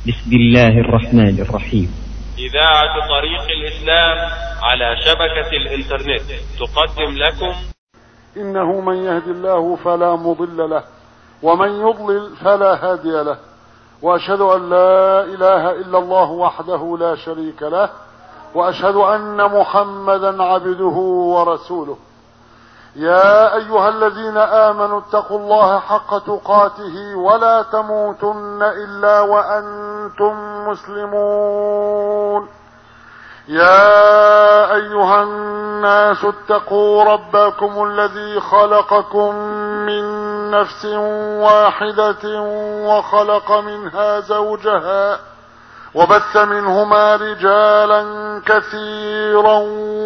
بسم الله الرحمن الرحيم إذاعة طريق الإسلام على شبكة الإنترنت تقدم لكم إنه من يهد الله فلا مضل له ومن يضلل فلا هادي له وأشهد أن لا إله إلا الله وحده لا شريك له وأشهد أن محمدا عبده ورسوله يا أيها الذين آمنوا اتقوا الله حق تقاته ولا تموتن إلا وأنتم مسلمون يا أيها الناس اتقوا ربكم الذي خلقكم من نفس واحدة وخلق منها زوجها وبث منهما رجالا كثيرا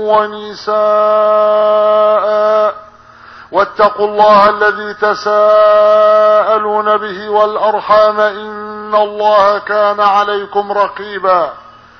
ونساء واتقوا الله الذي تساءلون به والأرحام إن الله كان عليكم رقيبا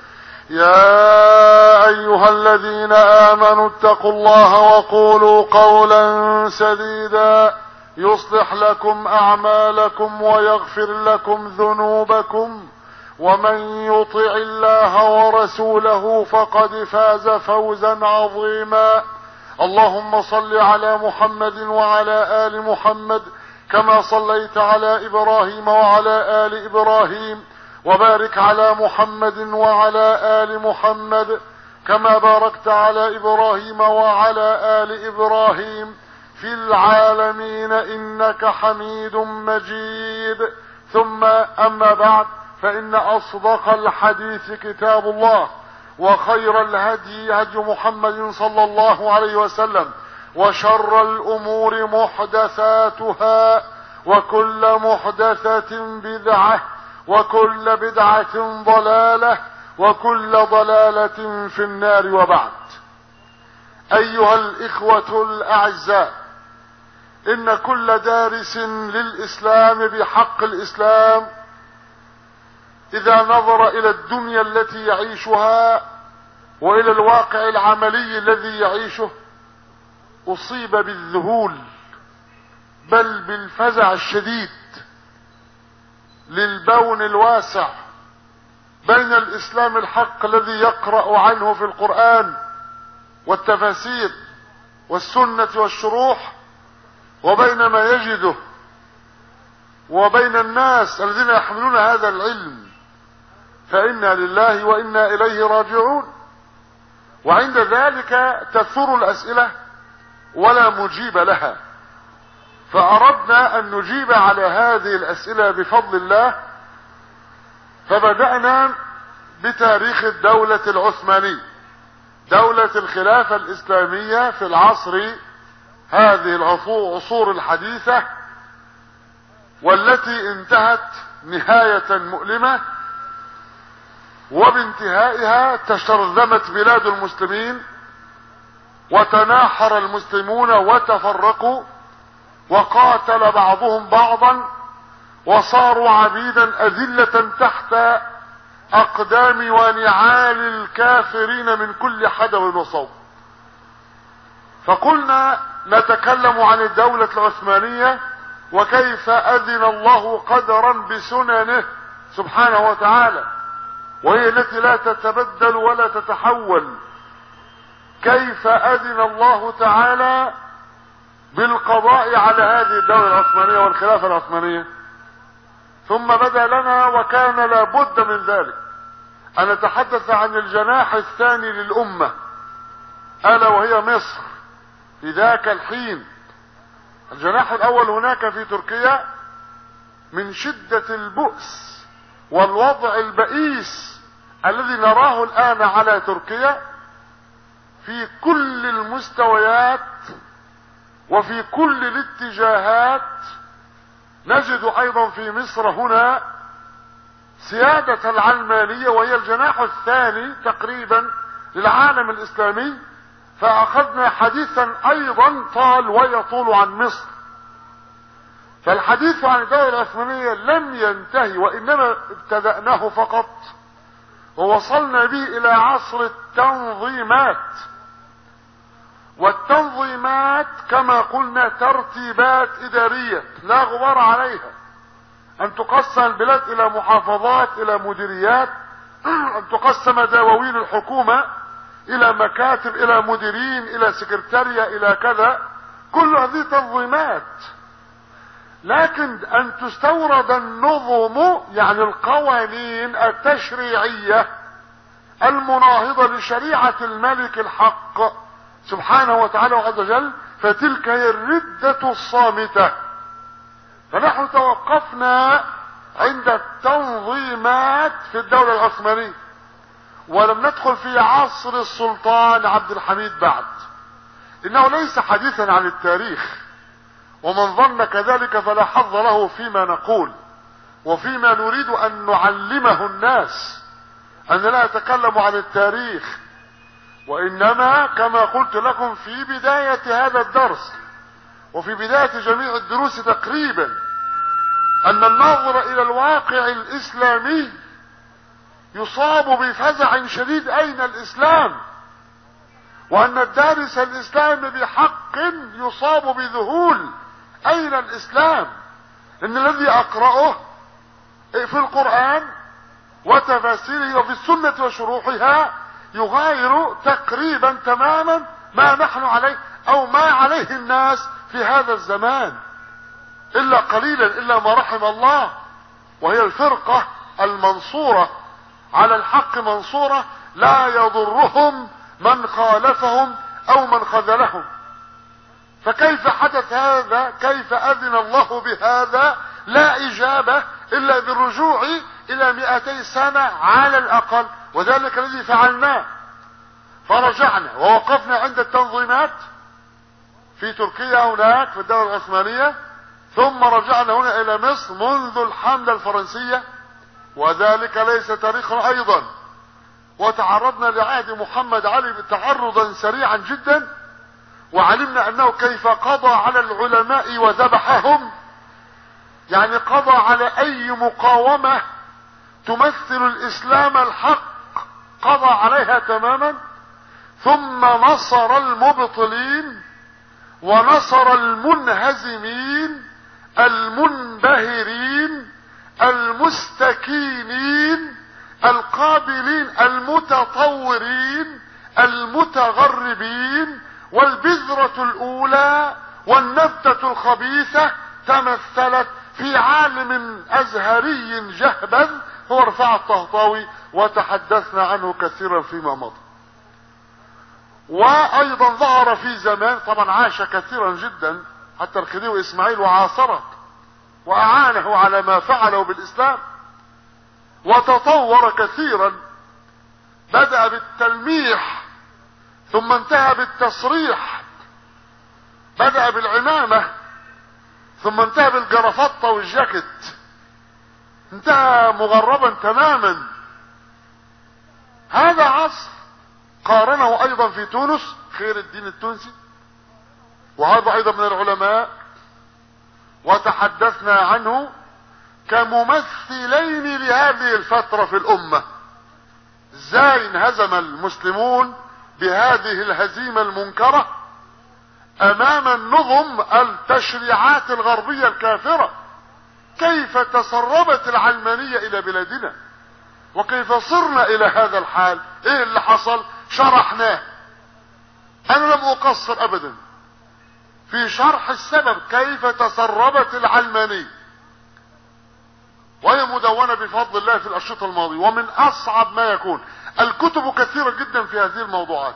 يا أيها الذين آمنوا اتقوا الله وقولوا قولا سديدا يصلح لكم أعمالكم ويغفر لكم ذنوبكم ومن يطع الله ورسوله فقد فاز فوزا عظيما اللهم صل على محمد وعلى آل محمد كما صليت على إبراهيم وعلى آل إبراهيم وبارك على محمد وعلى آل محمد كما باركت على إبراهيم وعلى آل إبراهيم في العالمين إنك حميد مجيد ثم أما بعد فإن أصدق الحديث كتاب الله وخير الهدي هدي محمد صلى الله عليه وسلم وشر الأمور محدثاتها وكل محدثة بدعة وكل بدعة ضلالة وكل ضلالة في النار وبعد أيها الإخوة الأعزاء إن كل دارس للإسلام بحق الإسلام إذا نظر إلى الدنيا التي يعيشها وإلى الواقع العملي الذي يعيشه أصيب بالذهول بل بالفزع الشديد للبون الواسع بين الإسلام الحق الذي يقرأ عنه في القرآن والتفاسير والسنة والشروح وبين ما يجده وبين الناس الذين يحملون هذا العلم فإنا لله وإنا إليه راجعون وعند ذلك تثور الأسئلة ولا مجيب لها فأردنا أن نجيب على هذه الأسئلة بفضل الله فبدأنا بتاريخ الدولة العثمانية دولة الخلافة الإسلامية في العصر هذه العصور الحديثة والتي انتهت نهاية مؤلمة وبانتهائها تشرذمت بلاد المسلمين وتناحر المسلمون وتفرقوا وقاتل بعضهم بعضا وصاروا عبيدا أذلة تحت أقدام ونعال الكافرين من كل حدب وصوب فقلنا نتكلم عن الدولة العثمانية وكيف أذن الله قدرا بسننه سبحانه وتعالى وهي التي لا تتبدل ولا تتحول كيف أذن الله تعالى بالقضاء على هذه الدولة العثمانية والخلافة العثمانية ثم بدا لنا وكان لابد من ذلك أن نتحدث عن الجناح الثاني للأمة ألا وهي مصر في ذاك الحين الجناح الأول هناك في تركيا من شدة البؤس والوضع البئيس الذي نراه الآن على تركيا في كل المستويات وفي كل الاتجاهات نجد ايضا في مصر هنا سيادة العلمانية وهي الجناح الثاني تقريبا للعالم الاسلامي فاخذنا حديثا ايضا طال ويطول عن مصر فالحديث عن الدولة العثمانية لم ينتهي وانما ابتدأناه فقط ووصلنا به الى عصر التنظيمات والتنظيمات كما قلنا ترتيبات ادارية لا غبار عليها ان تقسم البلاد الى محافظات الى مديريات ان تقسم دواوين الحكومة الى مكاتب الى مديرين الى سكرتارية الى كذا كل هذه تنظيمات لكن ان تستورد النظم يعني القوانين التشريعية المناهضة لشريعة الملك الحق سبحانه وتعالى وعز وجل فتلك هي الردة الصامتة فنحن توقفنا عند التنظيمات في الدولة العثمانية ولم ندخل في عصر السلطان عبد الحميد بعد انه ليس حديثا عن التاريخ ومن ظن كذلك فلا حظ له فيما نقول وفيما نريد ان نعلمه الناس ان لا اتكلم عن التاريخ وانما كما قلت لكم في بداية هذا الدرس وفي بداية جميع الدروس تقريبا ان الناظر الى الواقع الاسلامي يصاب بفزع شديد اين الاسلام وان الدارس الاسلام بحق يصاب بذهول اين الاسلام ان الذي اقرأه في القرآن وتفاسيره وفي السنة وشروحها يغاير تقريبا تماما ما نحن عليه او ما عليه الناس في هذا الزمان الا قليلا الا ما رحم الله وهي الفرقة المنصورة على الحق منصورة لا يضرهم من خالفهم او من خذلهم فكيف حدث هذا كيف اذن الله بهذا لا اجابة الا بالرجوع الى مئتي سنة على الاقل وذلك الذي فعلناه فرجعنا ووقفنا عند التنظيمات في تركيا هناك في الدولة العثمانية ثم رجعنا هنا الى مصر منذ الحملة الفرنسية وذلك ليس تاريخا ايضا وتعرضنا لعهد محمد علي تعرضا سريعا جدا وعلمنا انه كيف قضى على العلماء وذبحهم يعني قضى على اي مقاومة تمثل الاسلام الحق قضى عليها تماما ثم نصر المبطلين ونصر المنهزمين المنبهرين المستكينين القابلين المتطورين المتغربين والبذرة الاولى والنبتة الخبيثة تمثلت في عالم ازهري جهبذ هو رفاع الطهطاوي وتحدثنا عنه كثيرا فيما مضى وايضا ظهر في زمان طبعا عاش كثيرا جدا حتى الخديوي اسماعيل وعاصره واعانه على ما فعله بالاسلام وتطور كثيرا بدأ بالتلميح ثم انتهى بالتصريح بدأ بالعمامة ثم انتهى بالجرافطة والجاكيت انتهى مغربا تماما هذا عصر قارنه ايضا في تونس خير الدين التونسي وهذا ايضا من العلماء وتحدثنا عنه كممثلين لهذه الفترة في الامة ازاي انهزم المسلمون بهذه الهزيمة المنكرة امام النظم التشريعات الغربية الكافرة كيف تسربت العلمانية الى بلادنا وكيف صرنا الى هذا الحال ايه اللي حصل شرحناه انا لم اقصر ابدا في شرح السبب كيف تسربت العلمانية وهي مدونة بفضل الله في الاشرطة الماضية ومن اصعب ما يكون الكتب كثيرة جدا في هذه الموضوعات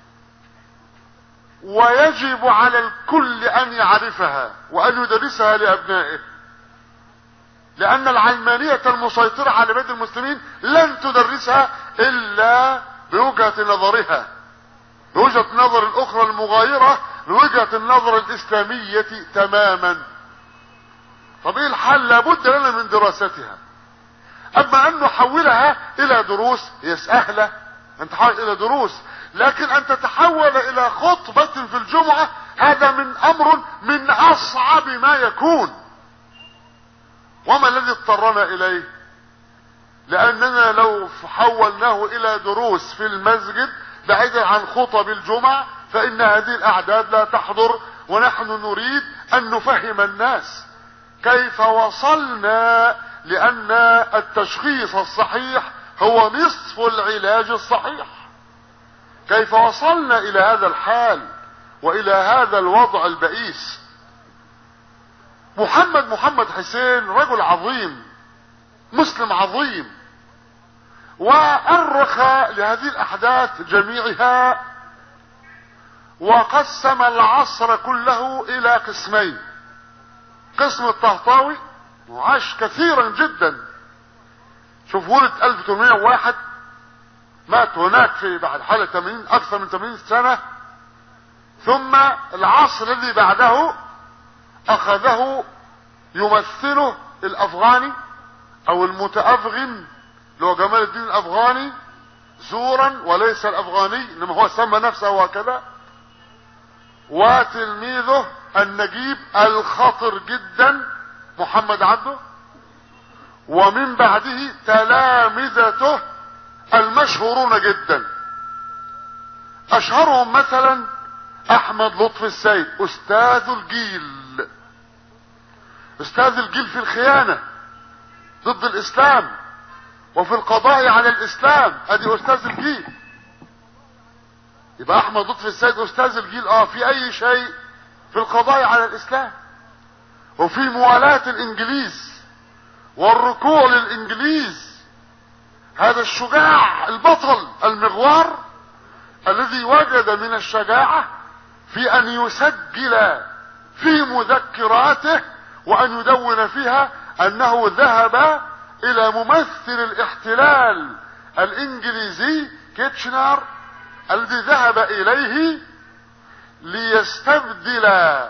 ويجب على الكل ان يعرفها وان يدرسها لابنائه لان العلمانية المسيطرة على بلاد المسلمين لن تدرسها الا بوجهة نظرها بوجهة النظر الاخرى المغايرة لوجهة النظر الاسلامية تماما طب ايه الحل لابد لنا من دراستها اما ان نحولها الى دروس هي سهلة ان تحول الى دروس لكن ان تتحول الى خطبة في الجمعة هذا من امر من اصعب ما يكون وما الذي اضطرنا اليه لاننا لو حولناه الى دروس في المسجد بعيدا عن خطب الجمعة فان هذه الاعداد لا تحضر ونحن نريد ان نفهم الناس كيف وصلنا لان التشخيص الصحيح هو نصف العلاج الصحيح كيف وصلنا الى هذا الحال والى هذا الوضع البئيس محمد محمد حسين رجل عظيم مسلم عظيم وأرخ لهذه الأحداث جميعها وقسم العصر كله إلى قسمين قسم الطهطاوي وعاش كثيرا جدا شوف ولد 1801 مات هناك في بعد حالة 80 أكثر من 80 سنة ثم العصر الذي بعده أخذه يمثله الأفغاني أو المتأفغن اللي هو جمال الدين الافغاني زورا وليس الافغاني انما هو سمى نفسه هكذا وتلميذه النجيب الخطر جدا محمد عبده ومن بعده تلامذته المشهورون جدا اشهرهم مثلا احمد لطفي السيد استاذ الجيل استاذ الجيل في الخيانة ضد الاسلام وفي القضاء على الاسلام ادي استاذ الجيل يبقى احمد لطفي السيد استاذ الجيل اه في اي شيء في القضاء على الاسلام وفي موالاة الانجليز والركوع للانجليز هذا الشجاع البطل المغوار الذي وجد من الشجاعة في ان يسجل في مذكراته وان يدون فيها انه ذهب الى ممثل الاحتلال الانجليزي كيتشنر الذي ذهب اليه ليستبدل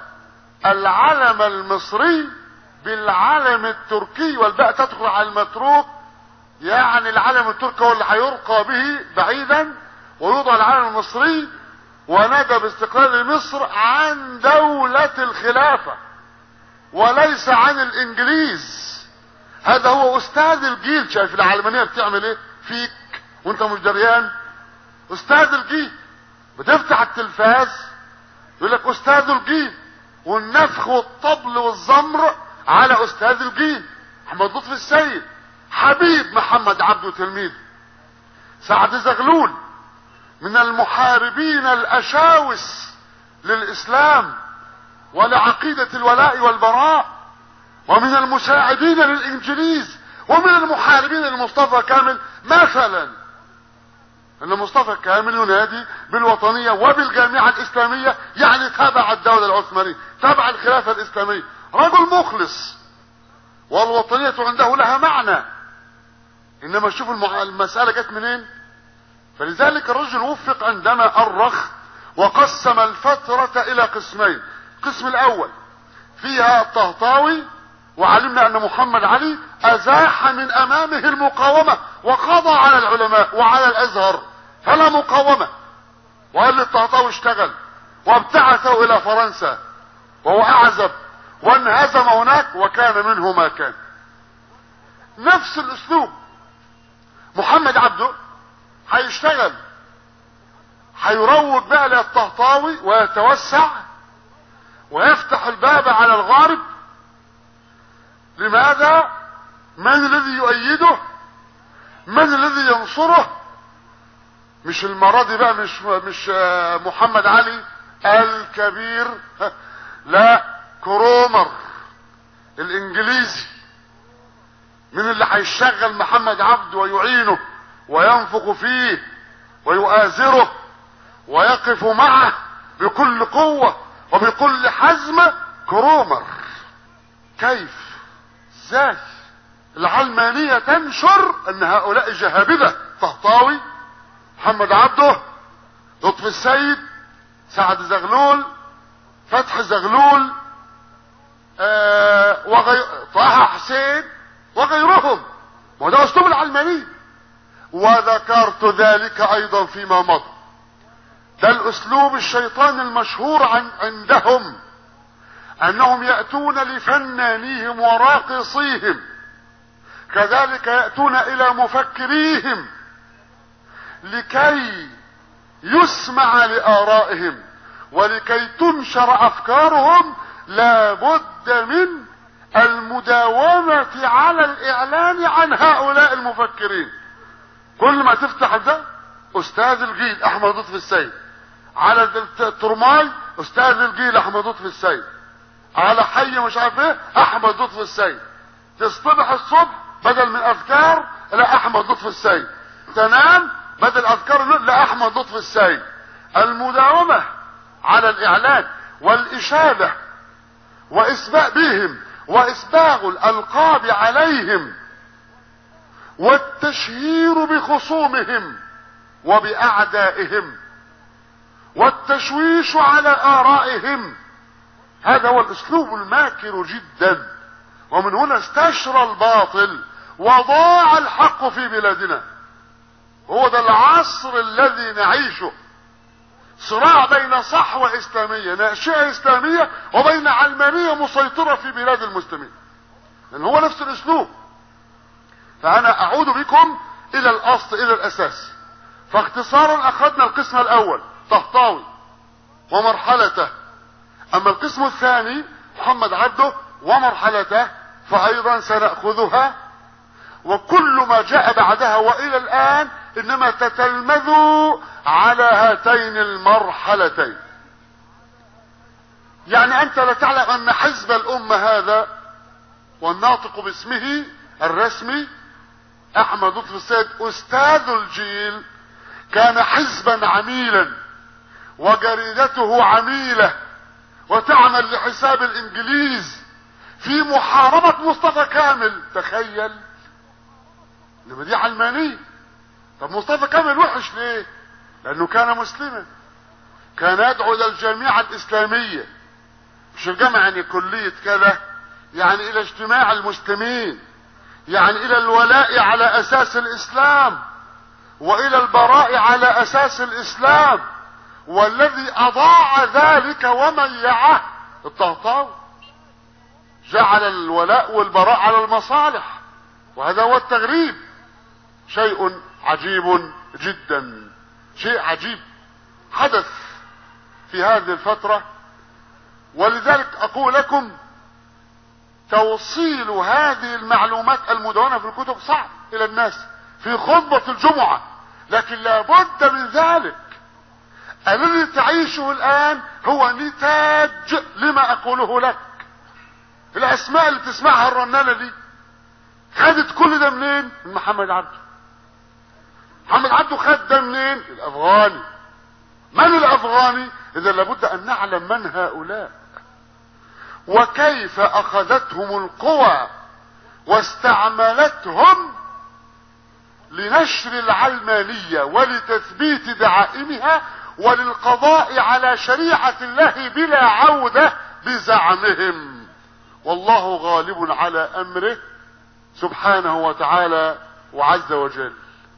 العلم المصري بالعلم التركي والباء تدخل على المتروك يعني العلم التركي هو اللي هيرقى به بعيدا ويوضع العلم المصري وندى باستقلال مصر عن دولة الخلافة وليس عن الانجليز هذا هو استاذ الجيل شايف العلمانية بتعمل ايه فيك وانت مش دريان استاذ الجيل بتفتح التلفاز يقول لك استاذ الجيل والنفخ والطبل والزمر على استاذ الجيل احمد لطفي السيد حبيب محمد عبده تلميذ سعد زغلول من المحاربين الاشاوس للاسلام ولعقيدة الولاء والبراء ومن المساعدين للانجليز ومن المحاربين لمصطفى كامل مثلا ان مصطفى كامل ينادي بالوطنية وبالجامعة الاسلامية يعني تبع الدولة العثمانية تبع الخلافة الاسلامية رجل مخلص والوطنية عنده لها معنى انما شوف المسألة جت منين فلذلك الرجل وفق عندما أرخ وقسم الفترة الى قسمين القسم الاول فيها الطهطاوي وعلمنا ان محمد علي ازاح من امامه المقاومة وقضى على العلماء وعلى الازهر فلا مقاومة وقال للطهطاوي اشتغل وابتعثه الى فرنسا وهو اعزب وانهزم هناك وكان منه ما كان نفس الاسلوب محمد عبده هيشتغل هيروج بقى للطهطاوي ويتوسع ويفتح الباب على الغارب لماذا من الذي يؤيده من الذي ينصره مش المرة دي بقى مش مش محمد علي الكبير لا كرومر الانجليزي من اللي هيشغل محمد عبد ويعينه وينفق فيه ويؤازره ويقف معه بكل قوة وبكل حزم كرومر كيف ازاي العلمانية تنشر ان هؤلاء جهابذة طهطاوي محمد عبده لطفي السيد سعد زغلول فتح زغلول آه وغي... طه حسين وغيرهم وده اسلوب العلمانية وذكرت ذلك ايضا فيما مضى ده الاسلوب الشيطان المشهور عن عندهم انهم يأتون لفنانيهم وراقصيهم كذلك يأتون الى مفكريهم لكي يسمع لآرائهم ولكي تنشر افكارهم لابد من المداومة على الاعلان عن هؤلاء المفكرين كل ما تفتح ده استاذ الجيل احمد لطفي السيد على الترماي استاذ الجيل احمد لطفي السيد على حي مش عارف ايه احمد لطفي السيد تصطبح الصبح بدل من اذكار لا احمد لطفي السيد تنام بدل اذكار لا احمد لطفي السيد المداومة على الاعلان والاشادة واسباء بهم واسباغ الالقاب عليهم والتشهير بخصومهم وباعدائهم والتشويش على ارائهم هذا هو الاسلوب الماكر جدا ومن هنا استشرى الباطل وضاع الحق في بلادنا هو ده العصر الذي نعيشه صراع بين صحوة اسلامية ناشئة اسلامية وبين علمانية مسيطرة في بلاد المسلمين لان هو نفس الاسلوب فانا اعود بكم الى الاصل الى الاساس فاختصارا اخذنا القسم الاول طهطاوي ومرحلته اما القسم الثاني محمد عبده ومرحلته فايضا سنأخذها وكل ما جاء بعدها والى الان انما تتلمذوا على هاتين المرحلتين يعني انت لا تعلم ان حزب الامة هذا والناطق باسمه الرسمي احمد لطفي السيد استاذ الجيل كان حزبا عميلا وجريدته عميلة وتعمل لحساب الانجليز في محاربة مصطفى كامل تخيل انما دي علمانية طب مصطفى كامل وحش ليه لانه كان مسلما كان يدعو الى الجامعة الاسلامية مش الجامعة يعني كلية كذا يعني الى اجتماع المسلمين يعني الى الولاء على اساس الاسلام والى البراء على اساس الاسلام والذي اضاع ذلك وميعه الطهطاوي جعل الولاء والبراء على المصالح وهذا هو التغريب شيء عجيب جدا شيء عجيب حدث في هذه الفترة ولذلك اقول لكم توصيل هذه المعلومات المدونة في الكتب صعب الى الناس في خطبة الجمعة لكن لابد من ذلك الذي تعيشه الان هو نتاج لما اقوله لك الاسماء اللي تسمعها الرنانة دي خدت كل ده منين من محمد عبده محمد عبده خد ده منين الافغاني من الافغاني اذا لابد ان نعلم من هؤلاء وكيف اخذتهم القوى واستعملتهم لنشر العلمانية ولتثبيت دعائمها وللقضاء على شريعة الله بلا عودة بزعمهم والله غالب على امره سبحانه وتعالى وعز وجل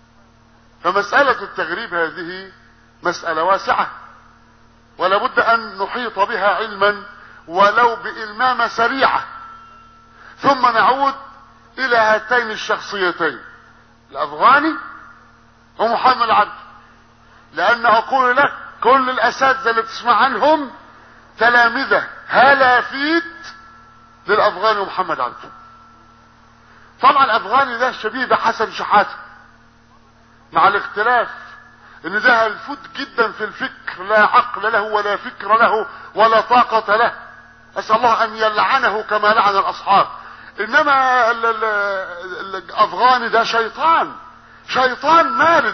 فمسألة التغريب هذه مسألة واسعة ولا بد ان نحيط بها علما ولو بإلمامة سريعة ثم نعود الى هاتين الشخصيتين الافغاني ومحمد عبد لان اقول لك كل الاساتذه اللي بتسمع عنهم تلامذه هلافيت للافغاني ومحمد عبد طبعا الافغاني ده شبيه بحسن شحاته مع الاختلاف ان ده هلفوت جدا في الفكر لا عقل له ولا فكر له ولا طاقة له اسأل الله ان يلعنه كما لعن الاصحاب انما ال ال الافغاني ده شيطان شيطان مارد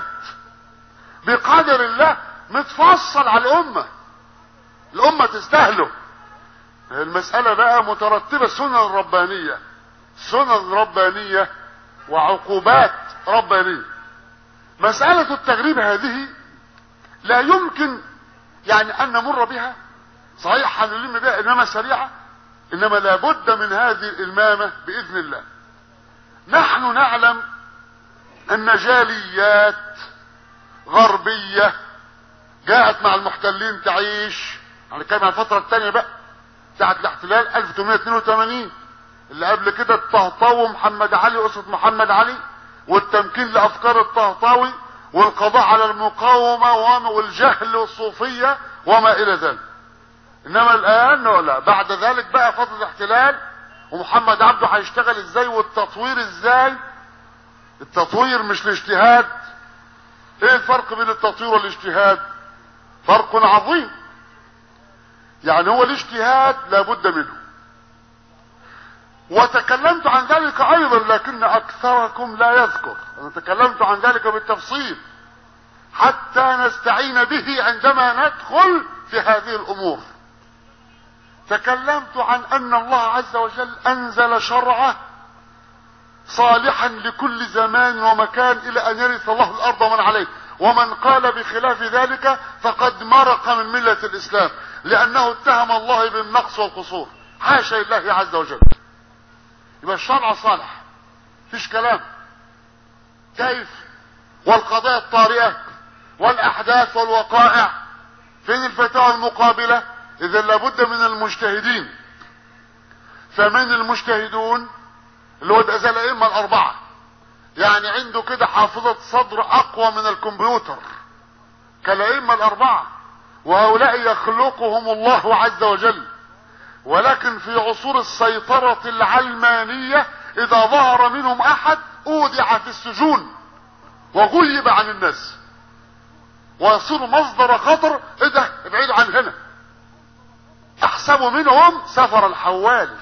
بقدر الله متفصل على الامة الامة تستهله المسألة بقى مترتبة سنن ربانية سنن ربانية وعقوبات ربانية مسألة التغريب هذه لا يمكن يعني ان نمر بها صحيح هنلم بها انما سريعة انما لابد من هذه الالمامة باذن الله نحن نعلم ان جاليات غربية جاءت مع المحتلين تعيش هنتكلم عن الفترة الثانية بقى بتاعت الاحتلال 1882 اللي قبل كده الطهطاوي محمد علي اسرة محمد علي والتمكين لافكار الطهطاوي والقضاء على المقاومة والجهل والصوفية وما الى ذلك انما الان لا بعد ذلك بقى فترة الاحتلال ومحمد عبده هيشتغل ازاي والتطوير ازاي التطوير مش الاجتهاد ايه الفرق بين التطوير والاجتهاد فرق عظيم يعني هو الاجتهاد لابد منه وتكلمت عن ذلك ايضا لكن اكثركم لا يذكر انا تكلمت عن ذلك بالتفصيل حتى نستعين به عندما ندخل في هذه الامور تكلمت عن ان الله عز وجل انزل شرعه صالحا لكل زمان ومكان الى ان يرث الله الارض ومن عليه ومن قال بخلاف ذلك فقد مرق من ملة الاسلام لانه اتهم الله بالنقص والقصور حاشا لله عز وجل يبقى الشرع صالح فيش كلام كيف والقضايا الطارئة والاحداث والوقائع فين الفتاوى المقابلة اذا لابد من المجتهدين فمن المجتهدون اللي هو ده زي الائمه الاربعه يعني عنده كده حافظه صدر اقوى من الكمبيوتر كالائمه الاربعه وهؤلاء يخلقهم الله عز وجل ولكن في عصور السيطره العلمانيه اذا ظهر منهم احد اودع في السجون وغيب عن الناس ويصير مصدر خطر ايه ده ابعدوا عن هنا احسب منهم سفر الحوالي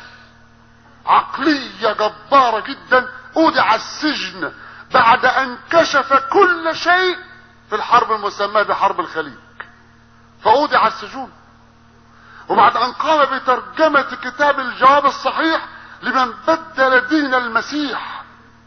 عقلية جبارة جدا اودع السجن بعد ان كشف كل شيء في الحرب المسماة بحرب الخليج فاودع السجون وبعد ان قام بترجمة كتاب الجواب الصحيح لمن بدل دين المسيح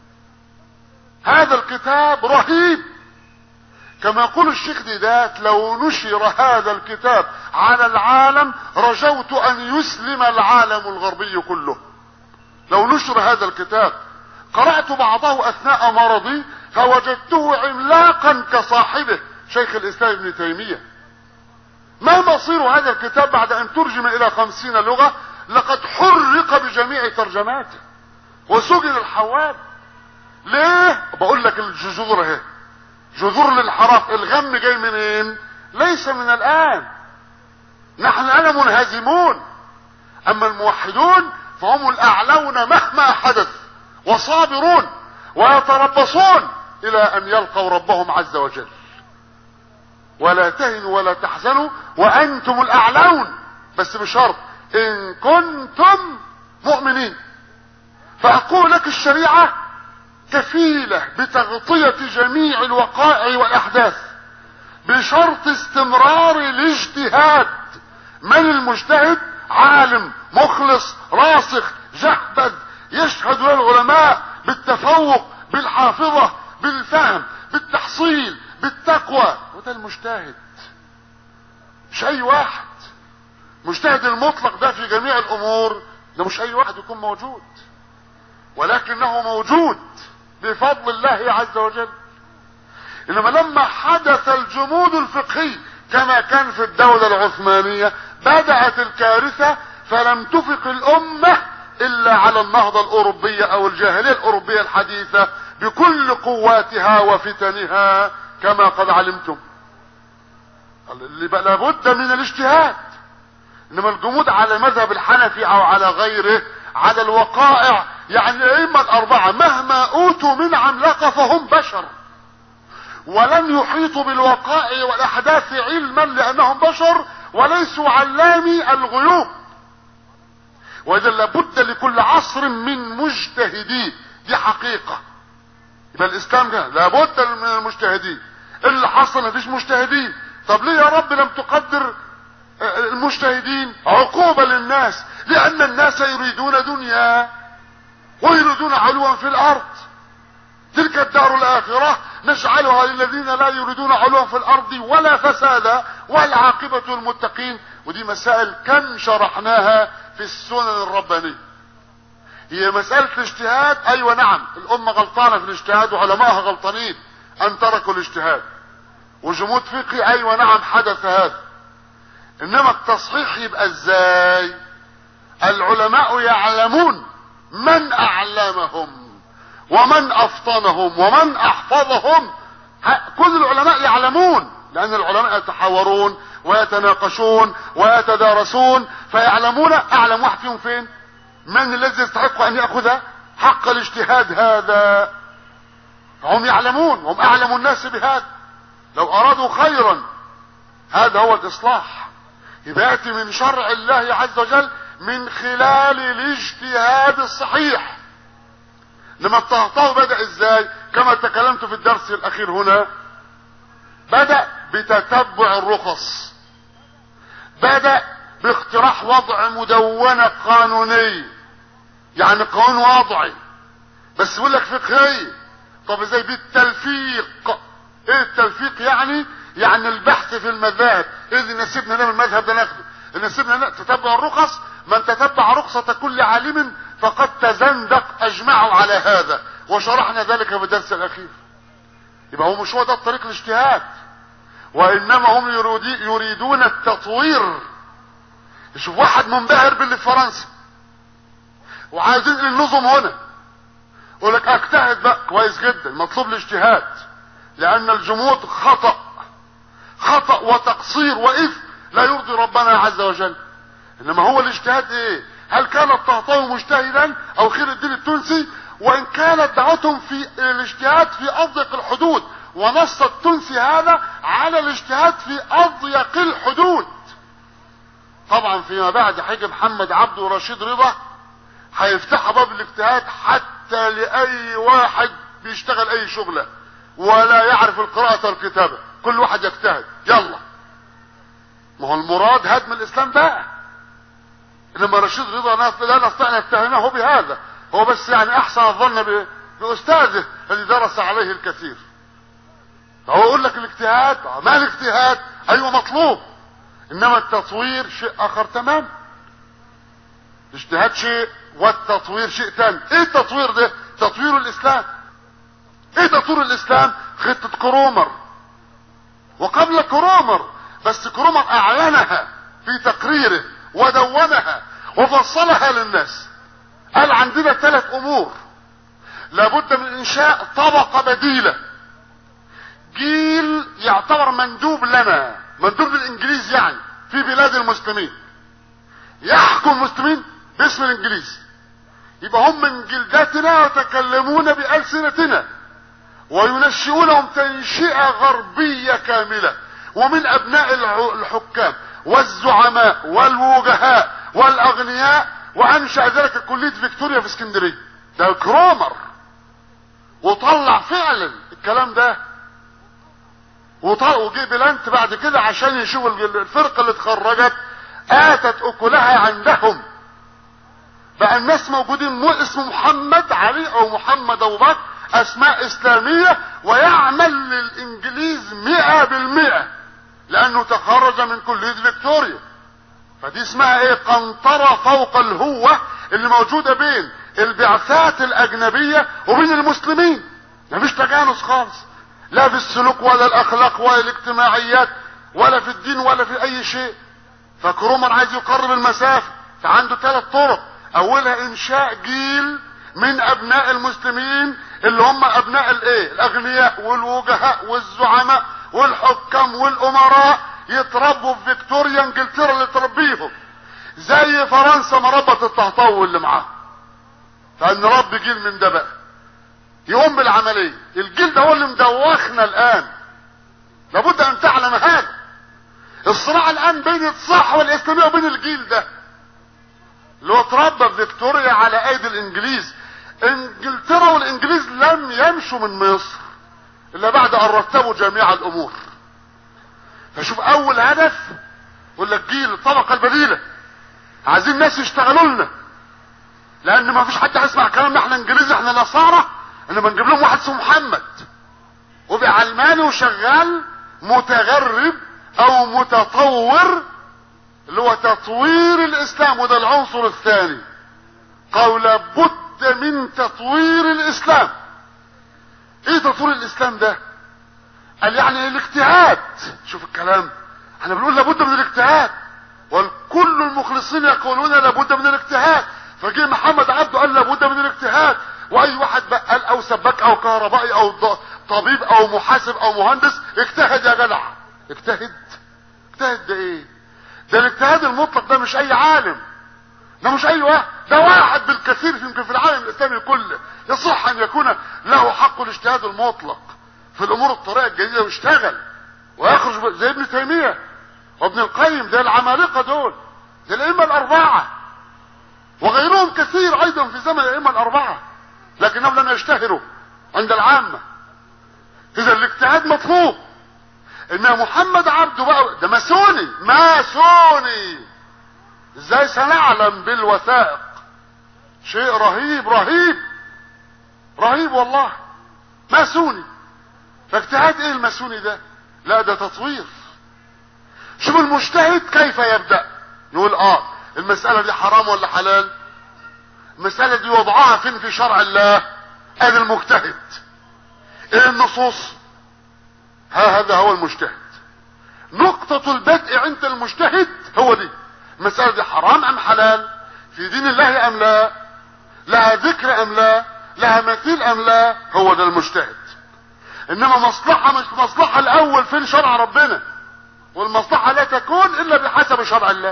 هذا الكتاب رهيب كما يقول الشيخ ديدات لو نشر هذا الكتاب على العالم رجوت ان يسلم العالم الغربي كله لو نشر هذا الكتاب قرأت بعضه اثناء مرضي فوجدته عملاقا كصاحبه شيخ الاسلام ابن تيمية ما مصير هذا الكتاب بعد ان ترجم الى خمسين لغة لقد حرق بجميع ترجماته وسجن الحواب ليه بقول لك الجذور اهي جذور للحرف الغم جاي منين ليس من الان نحن الان منهزمون اما الموحدون فهم الاعلون مهما حدث وصابرون ويتربصون الى ان يلقوا ربهم عز وجل ولا تهنوا ولا تحزنوا وانتم الاعلون بس بشرط ان كنتم مؤمنين فاقول لك الشريعه كفيله بتغطيه جميع الوقائع والاحداث بشرط استمرار الاجتهاد من المجتهد عالم مخلص راسخ جهبذ يشهد له العلماء بالتفوق بالحافظة بالفهم بالتحصيل بالتقوى وده المجتهد مش اي واحد مجتهد المطلق ده في جميع الامور ده مش اي واحد يكون موجود ولكنه موجود بفضل الله عز وجل انما لما حدث الجمود الفقهي كما كان في الدولة العثمانية بدأت الكارثة فلم تفق الامة الا على النهضة الاوروبية او الجاهلية الاوروبية الحديثة بكل قواتها وفتنها كما قد علمتم اللي بقى لابد من الاجتهاد انما الجمود على مذهب الحنفي او على غيره على الوقائع يعني الائمة الاربعة مهما اوتوا من عملاقة فهم بشر ولن يحيطوا بالوقائع والاحداث علما لانهم بشر وليسوا علامي الغيوب واذا لابد لكل عصر من مجتهدين دي حقيقة يبقى الاسلام كده لابد من المجتهدين اللي حصل مفيش مجتهدين طب ليه يا رب لم تقدر المجتهدين عقوبة للناس لان الناس يريدون دنيا ويريدون علوا في الارض تلك الدار الاخرة نجعلها للذين لا يريدون علوا في الارض ولا فسادا والعاقبة للمتقين ودي مسائل كم شرحناها في السنن الربانية هي مسألة الاجتهاد ايوه نعم الامة غلطانة في الاجتهاد وعلمائها غلطانين ان تركوا الاجتهاد وجمود فقهي ايوه نعم حدث هذا انما التصحيح يبقى ازاي العلماء يعلمون من اعلمهم ومن افطنهم ومن احفظهم كل العلماء يعلمون لان العلماء يتحاورون ويتناقشون ويتدارسون فيعلمون اعلم واحد فيهم فين من الذي يستحق ان ياخذ حق الاجتهاد هذا هم يعلمون هم اعلم الناس بهذا لو ارادوا خيرا هذا هو الاصلاح يبقى ياتي من شرع الله عز وجل من خلال الاجتهاد الصحيح لما الطهطاوي بدا ازاي كما تكلمت في الدرس الاخير هنا بدا بتتبع الرخص بدا باقتراح وضع مدونة قانونية يعني قانون وضعي بس يقول لك فقهية طب ازاي بالتلفيق ايه التلفيق يعني يعني البحث في المذاهب اذا نسيبنا نعمل المذهب ده ناخده نسيبنا تتبع الرخص من تتبع رخصة كل عالم فقد تزندق اجمعوا على هذا وشرحنا ذلك في الدرس الاخير يبقى هو مش هو ده الطريق الاجتهاد وانما هم يريدون التطوير يشوف واحد منبهر باللي في فرنسا وعايزين النظم هنا يقول لك اجتهد بقى كويس جدا مطلوب الاجتهاد لان الجمود خطأ خطأ وتقصير واثم لا يرضي ربنا عز وجل انما هو الاجتهاد ايه هل كان الطهطاوي مجتهدا او خير الدين التونسي وان كانت دعوتهم في الاجتهاد في اضيق الحدود ونص التونسي هذا على الاجتهاد في اضيق الحدود طبعا فيما بعد هيجي محمد عبده ورشيد رضا هيفتحوا باب الاجتهاد حتى لاي واحد بيشتغل اي شغله ولا يعرف القراءة والكتابة كل واحد يجتهد يلا ما هو المراد هدم الاسلام بقى انما رشيد رضا لا نستطيع ان نتهمه بهذا هو بس يعني احسن الظن باستاذه الذي درس عليه الكثير هو يقول لك الاجتهاد ما الاجتهاد ايوه مطلوب انما التطوير شيء اخر تمام الاجتهاد شيء والتطوير شيء ثاني ايه التطوير ده تطوير الاسلام ايه تطوير الاسلام خطة كرومر وقبل كرومر بس كرومر اعلنها في تقريره ودونها وفصلها للناس قال عندنا ثلاث امور لابد من انشاء طبقة بديلة جيل يعتبر مندوب لنا مندوب للانجليز يعني في بلاد المسلمين يحكم المسلمين باسم الانجليز يبقى هم من جلدتنا ويتكلمون بألسنتنا وينشئونهم تنشئة غربية كاملة ومن ابناء الحكام والزعماء والوجهاء والاغنياء وانشأ ذلك كلية فيكتوريا في اسكندرية ده كرومر وطلع فعلا الكلام ده وجي بلانت بعد كده عشان يشوف الفرقة اللي اتخرجت اتت اكلها عندهم بقى الناس موجودين اسم محمد علي او محمد ابو بكر اسماء اسلامية ويعمل للانجليز مئة بالمئة لانه تخرج من كلية فيكتوريا فدي اسمها ايه قنطرة فوق الهوة اللي موجودة بين البعثات الاجنبية وبين المسلمين مفيش تجانس خالص لا في السلوك ولا الاخلاق ولا الاجتماعيات ولا في الدين ولا في اي شيء فكرومر عايز يقرب المسافة فعنده ثلاث طرق اولها انشاء جيل من ابناء المسلمين اللي هم ابناء الايه الاغنياء والوجهاء والزعماء والحكام والامراء يتربوا في فيكتوريا انجلترا اللي تربيهم زي فرنسا ما ربت الطهطاوي اللي معاه فان رب جيل من ده بقى يقوم بالعمليه الجيل ده هو اللي مدوخنا الان لابد ان تعلم هذا الصراع الان بين الصحوه الاسلاميه وبين الجيل ده اللي هو اتربى في فيكتوريا على ايدي الانجليز انجلترا والانجليز لم يمشوا من مصر الا بعد ان رتبوا جميع الامور فشوف اول هدف يقول لك جيل الطبقه البديله عايزين ناس يشتغلوا لنا لان ما فيش حد هيسمع كلامنا احنا انجليزي احنا نصارى انما نجيب لهم واحد اسمه محمد وبقى علماني وشغال متغرب او متطور اللي هو تطوير الاسلام وده العنصر الثاني قال لابد من تطوير الاسلام ايه تطوير الاسلام ده قال يعني الاجتهاد شوف الكلام احنا بنقول لابد من الاجتهاد والكل المخلصين يقولون لابد من الاجتهاد فجه محمد عبده قال لابد من الاجتهاد واي واحد بقال او سباك او كهربائي او طبيب او محاسب او مهندس اجتهد يا جدع اجتهد اجتهد ده ايه ده الاجتهاد المطلق ده مش اي عالم ده مش اي واحد ده واحد بالكثير يمكن في العالم الاسلامي كله يصح ان يكون له حق الاجتهاد المطلق في الامور الطريقه الجديده ويشتغل ويخرج زي ابن تيميه وابن القيم زي العمالقه دول زي الائمه الاربعه وغيرهم كثير ايضا في زمن الائمه الاربعه لكنهم لم يشتهروا عند العامه اذا الاجتهاد مطلوب ان محمد عبده بقى ده ماسوني ماسوني ازاي سنعلم بالوثائق شيء رهيب رهيب رهيب والله ماسوني فاجتهاد ايه الماسوني ده لا ده تطوير شوف المجتهد كيف يبدأ يقول اه المسألة دي حرام ولا حلال المسألة دي وضعها فين في شرع الله ادي المجتهد ايه النصوص ها هذا هو المجتهد نقطة البدء عند المجتهد هو دي المسألة دي حرام ام حلال في دين الله ام لا لها ذكر ام لا لها مثيل ام لا هو ده المجتهد انما مصلحة مش مصلحة الاول فين شرع ربنا والمصلحة لا تكون الا بحسب شرع الله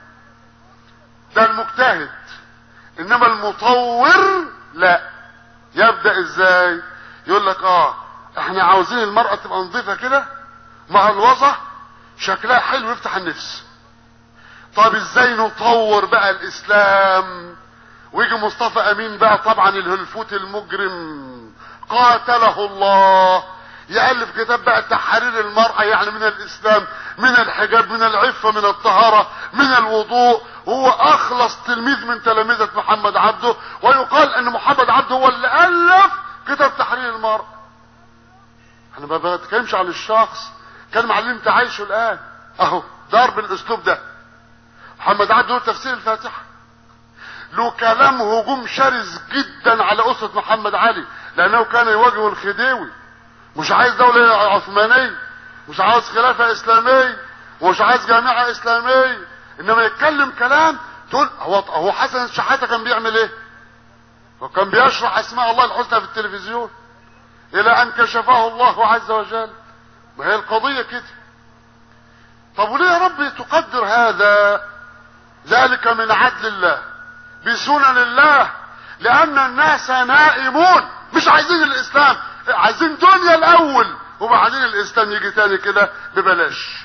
ده المجتهد انما المطور لا يبدأ ازاي يقول لك اه احنا عاوزين المرأة تبقى نظيفة كده مع الوضع شكلها حلو يفتح النفس طب ازاي نطور بقى الاسلام ويجي مصطفى امين بقى طبعا الهلفوت المجرم قاتله الله يألف كتاب بقى تحرير المرأة يعني من الاسلام من الحجاب من العفة من الطهارة من الوضوء هو اخلص تلميذ من تلامذة محمد عبده ويقال ان محمد عبده هو اللي الف كتاب تحرير المرأة انا ما بتكلمش عن الشخص كان معلم انت عايشه الان اهو دار بالاسلوب ده محمد عبده له تفسير الفاتحة له كلام هجوم شرس جدا على اسرة محمد علي لانه كان يواجه الخديوي مش عايز دولة عثمانية مش عاوز خلافة اسلامية ومش عايز جامعة اسلامية انما يتكلم كلام تقول هو هو حسن الشحاتة كان بيعمل ايه وكان بيشرح اسماء الله الحسنى في التلفزيون الى ان كشفه الله عز وجل ما هي القضية كده طب وليه يا رب تقدر هذا ذلك من عدل الله بسنن الله لان الناس نائمون مش عايزين الاسلام عايزين دنيا الاول وبعدين الاسلام يجي تاني كده ببلاش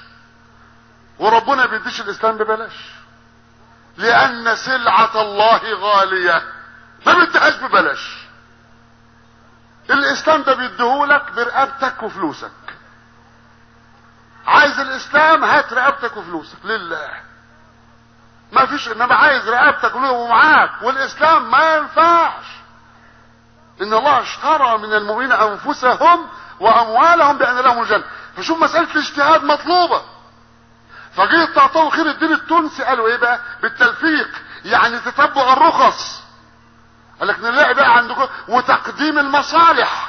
وربنا بيديش الاسلام ببلاش لان سلعة الله غالية ما بيديهاش ببلاش الاسلام ده بيديهولك برقبتك وفلوسك عايز الاسلام هات رقبتك وفلوسك لله ما فيش انما عايز رقبتك ومعاك والاسلام ما ينفعش ان الله اشترى من المؤمنين انفسهم واموالهم بان لهم الجنه فشوف مساله الاجتهاد مطلوبه فجيت تعطوا خير الدين التونسي قالوا ايه بقى بالتلفيق يعني تتبع الرخص قال لك نلاقي بقى عندكم وتقديم المصالح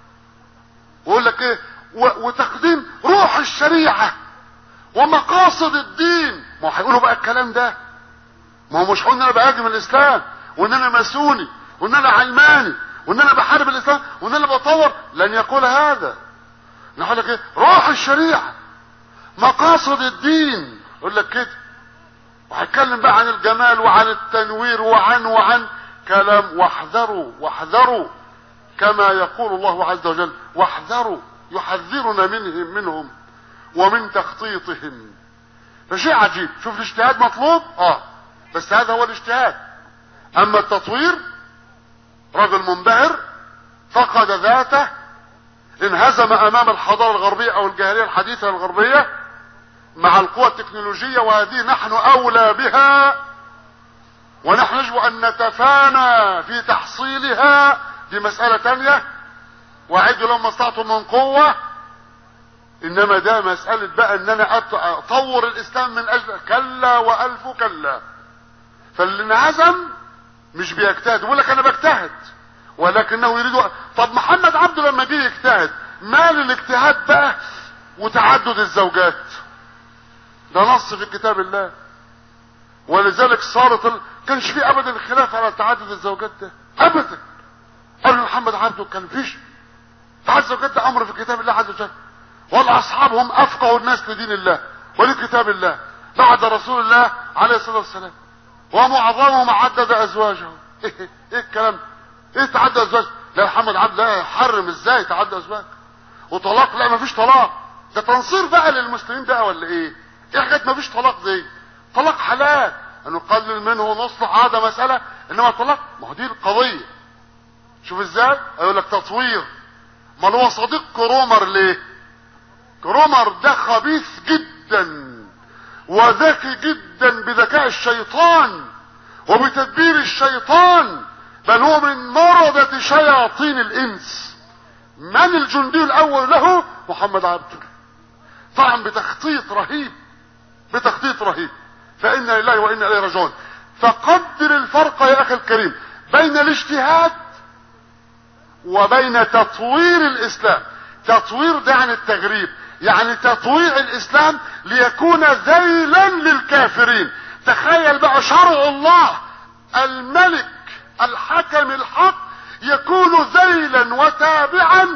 ويقول لك ايه وتقديم روح الشريعه ومقاصد الدين ما هو هيقولوا بقى الكلام ده ما هو مش هقول ان انا بهاجم الاسلام وان انا ماسوني وان انا علماني وان انا بحارب الاسلام وان انا بطور لن يقول هذا نقول لك ايه روح الشريعه مقاصد الدين يقول لك كده وهتكلم بقى عن الجمال وعن التنوير وعن وعن كلام واحذروا واحذروا كما يقول الله عز وجل واحذروا يحذرنا منهم منهم ومن تخطيطهم فشيء عجيب شوف الاجتهاد مطلوب اه بس هذا هو الاجتهاد اما التطوير رجل منبهر فقد ذاته انهزم امام الحضارة الغربية او الجاهلية الحديثة الغربية مع القوى التكنولوجية وهذه نحن اولى بها ونحن يجب ان نتفانى في تحصيلها دي مسألة تانية واعدوا لهم ما استطعتم من قوة انما ده مسألة بقى ان انا اطور الاسلام من اجل كلا والف كلا فاللي انعزم مش بيجتهد بيقول لك انا بجتهد ولكنه يريد طب محمد عبده لما جه يجتهد مال الاجتهاد بقى وتعدد الزوجات ده نص في كتاب الله ولذلك صارت ال... كانش في ابدا خلاف على تعدد الزوجات ده ابدا قبل محمد عبده كان فيش تعدد الزوجات ده امر في كتاب الله عز وجل والاصحاب هم افقه الناس لدين الله ولكتاب الله بعد رسول الله عليه الصلاه والسلام ومعظمهم عدد ازواجه ايه ايه الكلام ايه تعدى ازواج لا محمد عبد لا حرم ازاي تعدى ازواج وطلاق لا مفيش طلاق ده تنصير بقى للمسلمين بقى ولا ايه ايه حاجات مفيش طلاق دي طلاق حلال ان نقلل منه ونصلح هذا مسألة انما طلاق ما هو دي القضية شوف ازاي يقول لك تطوير ما هو صديق كرومر ليه كرومر ده خبيث جدا وذكي جدا بذكاء الشيطان وبتدبير الشيطان بل هو من مردة شياطين الانس من الجندي الاول له محمد عبده طبعا بتخطيط رهيب بتخطيط رهيب فإنا لله وإنا إليه راجعون فقدر الفرق يا أخي الكريم بين الاجتهاد وبين تطوير الإسلام تطوير ده عن التغريب يعني تطويع الإسلام ليكون ذيلا للكافرين تخيل بقى شرع الله الملك الحكم الحق يكون ذيلا وتابعا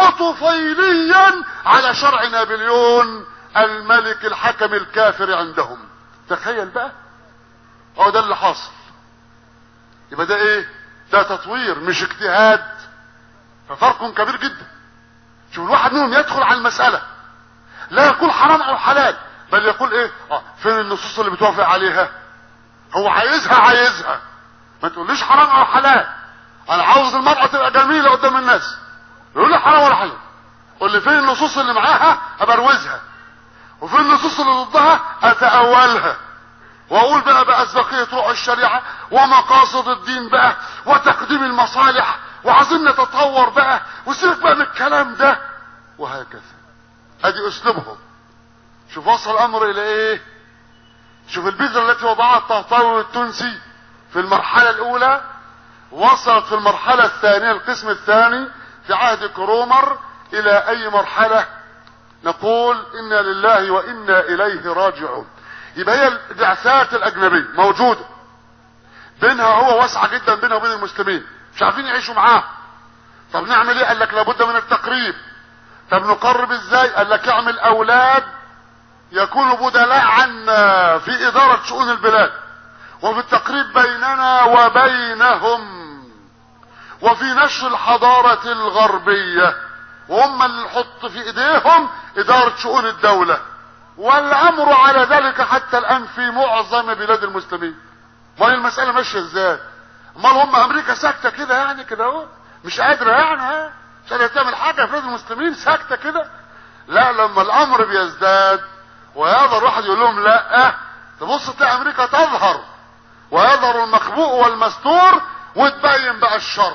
وطفيليا على شرع نابليون الملك الحكم الكافر عندهم تخيل بقى هو ده اللي حاصل يبقى ده ايه ده تطوير مش اجتهاد ففرق كبير جدا شوف الواحد منهم يدخل على المسألة لا يقول حرام او حلال بل يقول ايه اه فين النصوص اللي بتوافق عليها هو عايزها عايزها ما تقوليش حرام او حلال انا عاوز المرأة تبقى جميلة قدام الناس يقول لي حرام ولا حلال قول لي فين النصوص اللي معاها ابروزها وفي النصوص اللي ضدها اتأولها واقول بقى بأسبقية روح الشريعة ومقاصد الدين بقى وتقديم المصالح وعايزين نتطور بقى وسيبك بقى من الكلام ده وهكذا ادي اسلوبهم شوف وصل الامر الى ايه شوف البذرة التي وضعها الطهطاوي التونسي في المرحلة الاولى وصلت في المرحلة الثانية القسم الثاني في عهد كرومر الى اي مرحلة نقول انا لله وانا اليه راجعون يبقى هي البعثات الاجنبية موجودة بينها هو واسعة جدا بينها وبين المسلمين مش عارفين يعيشوا معاه طب نعمل ايه قال لك لابد من التقريب طب نقرب ازاي قال لك اعمل اولاد يكونوا بدلاء عنا في ادارة شؤون البلاد وفي التقريب بيننا وبينهم وفي نشر الحضارة الغربية وهم اللي نحط في ايديهم ادارة شؤون الدولة والامر على ذلك حتى الان في معظم بلاد المسلمين ما المسألة ماشية ازاي امال هم امريكا ساكتة كده يعني كده اهو مش قادرة يعني ها مش قادرة تعمل حاجة في بلاد المسلمين ساكتة كده لا لما الامر بيزداد ويظهر واحد يقول لهم لا تبص تلاقي امريكا تظهر ويظهر المخبوء والمستور وتبين بقى الشر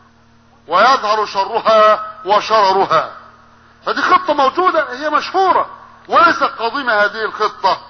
ويظهر شرها وشررها فدي خطة موجودة هي مشهورة وليست قديمة هذه الخطة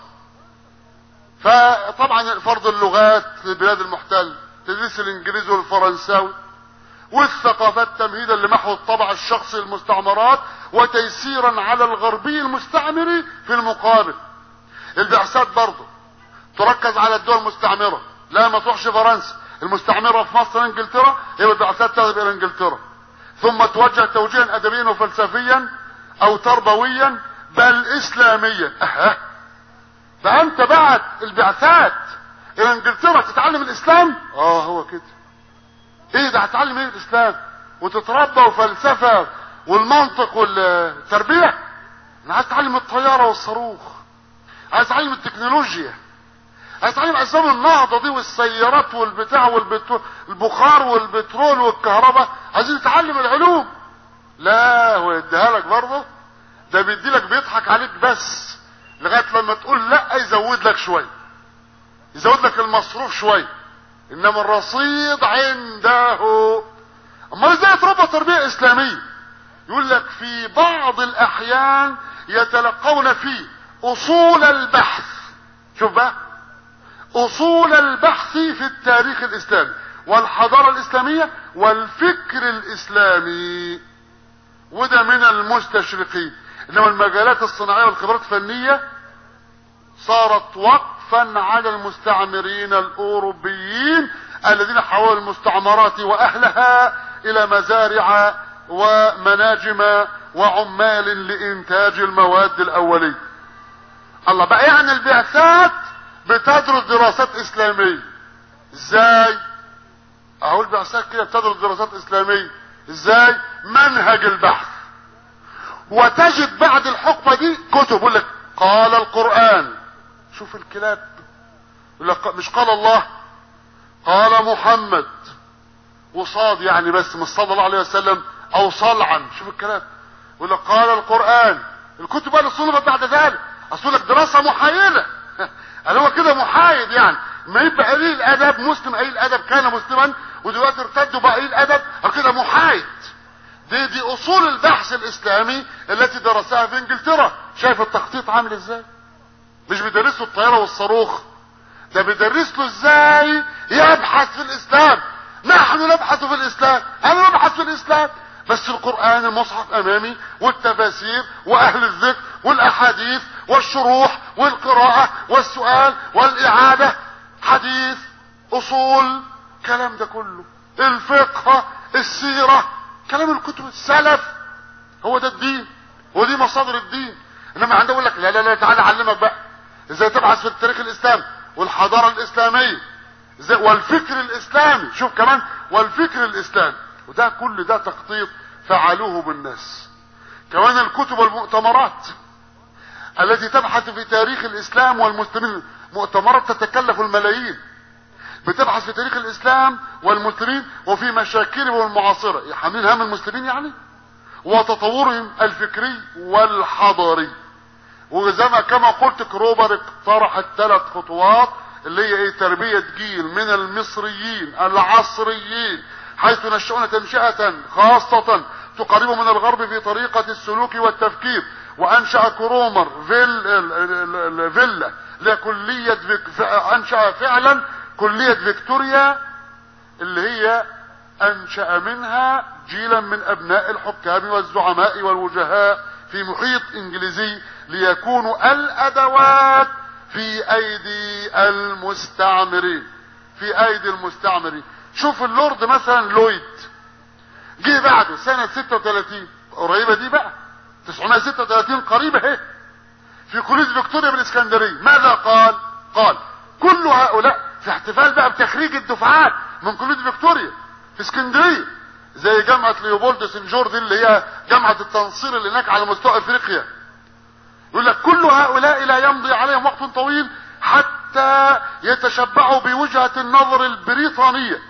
فطبعا فرض اللغات للبلاد المحتل تدريس الانجليزي والفرنساوي والثقافات تمهيدا لمحو الطبع الشخصي للمستعمرات وتيسيرا على الغربي المستعمري في المقابل البعثات برضه تركز على الدول المستعمرة لا ما تروحش فرنسا المستعمرة في مصر انجلترا هي البعثات تذهب الى انجلترا ثم توجه توجيها ادبيا وفلسفيا او تربويا بل اسلاميا أه. فانت بعت البعثات الى انجلترا تتعلم الاسلام اه هو كده ايه ده هتتعلم ايه الاسلام وتتربى وفلسفة والمنطق والتربية انا عايز اتعلم الطيارة والصاروخ عايز اتعلم التكنولوجيا عايز اتعلم اسباب النهضة دي والسيارات والبتاع والبخار والبترول والكهرباء عايزين نتعلم العلوم لا هو يديها لك برضه ده بيدي لك بيضحك عليك بس لغايه لما تقول لا يزود لك شويه يزود لك المصروف شويه انما الرصيد عنده اما ازاي يتربى تربيه اسلاميه يقول لك في بعض الاحيان يتلقون فيه اصول البحث شوف بقى اصول البحث في التاريخ الاسلامي والحضارة الاسلامية والفكر الاسلامي وده من المستشرقين انما المجالات الصناعية والخبرات الفنية صارت وقفا على المستعمرين الاوروبيين الذين حولوا المستعمرات واهلها الى مزارع ومناجم وعمال لانتاج المواد الاولية الله بقى يعني البعثات بتدرس دراسات اسلامية ازاي اقول بعثات كده بتدرس دراسات اسلاميه ازاي منهج البحث وتجد بعد الحقبه دي كتب يقول لك قال القران شوف الكلاب يقول لك مش قال الله قال محمد وصاد يعني بس مش صلى الله عليه وسلم او صلعا شوف الكلام يقول لك قال القران الكتب بقى اللي صنفت بعد ذلك اصل لك دراسه محايده قال هو كده محايد يعني ما يبقى قليل الادب مسلم قليل الادب كان مسلما ودلوقتي ارتد وبقى قليل الادب قال كده محايد دي دي اصول البحث الاسلامي التي درسها في انجلترا شايف التخطيط عامل ازاي مش بيدرس له الطياره والصاروخ ده بيدرس له ازاي يبحث في الاسلام نحن نبحث في الاسلام انا نبحث في الاسلام بس القرآن المصحف امامي والتفاسير واهل الذكر والاحاديث والشروح والقراءة والسؤال والاعادة حديث اصول كلام ده كله الفقه السيرة كلام الكتب السلف هو ده الدين ودي مصادر الدين انما عنده يقول لك لا لا لا تعالى اعلمك بقى ازاي تبحث في التاريخ الاسلامي والحضارة الاسلامية ازاي والفكر الاسلامي شوف كمان والفكر الاسلامي وده كل ده تخطيط فعلوه بالناس كمان الكتب والمؤتمرات التي تبحث في تاريخ الاسلام والمسلمين مؤتمرات تتكلف الملايين بتبحث في تاريخ الاسلام والمسلمين وفي مشاكلهم المعاصرة حاملين هم المسلمين يعني وتطورهم الفكري والحضاري وزي ما كما قلت كروبر اقترح الثلاث خطوات اللي هي ايه تربية جيل من المصريين العصريين حيث نشأون تنشئة خاصة تقرب من الغرب في طريقة السلوك والتفكير وانشأ كرومر فيل فيلا لكلية فيك انشأ فعلا كلية فيكتوريا اللي هي انشأ منها جيلا من ابناء الحكام والزعماء والوجهاء في محيط انجليزي ليكونوا الادوات في ايدي المستعمرين في ايدي المستعمرين شوف اللورد مثلا لويد جه بعده سنة 36 قريبة دي بقى 936 قريبة اهي في كلية فيكتوريا بالاسكندرية ماذا قال قال كل هؤلاء في احتفال بقى بتخريج الدفعات من كلية فيكتوريا في اسكندرية زي جامعة ليوبولد سن جورج اللي هي جامعة التنصير اللي هناك على مستوى افريقيا يقول لك كل هؤلاء لا يمضي عليهم وقت طويل حتى يتشبعوا بوجهة النظر البريطانية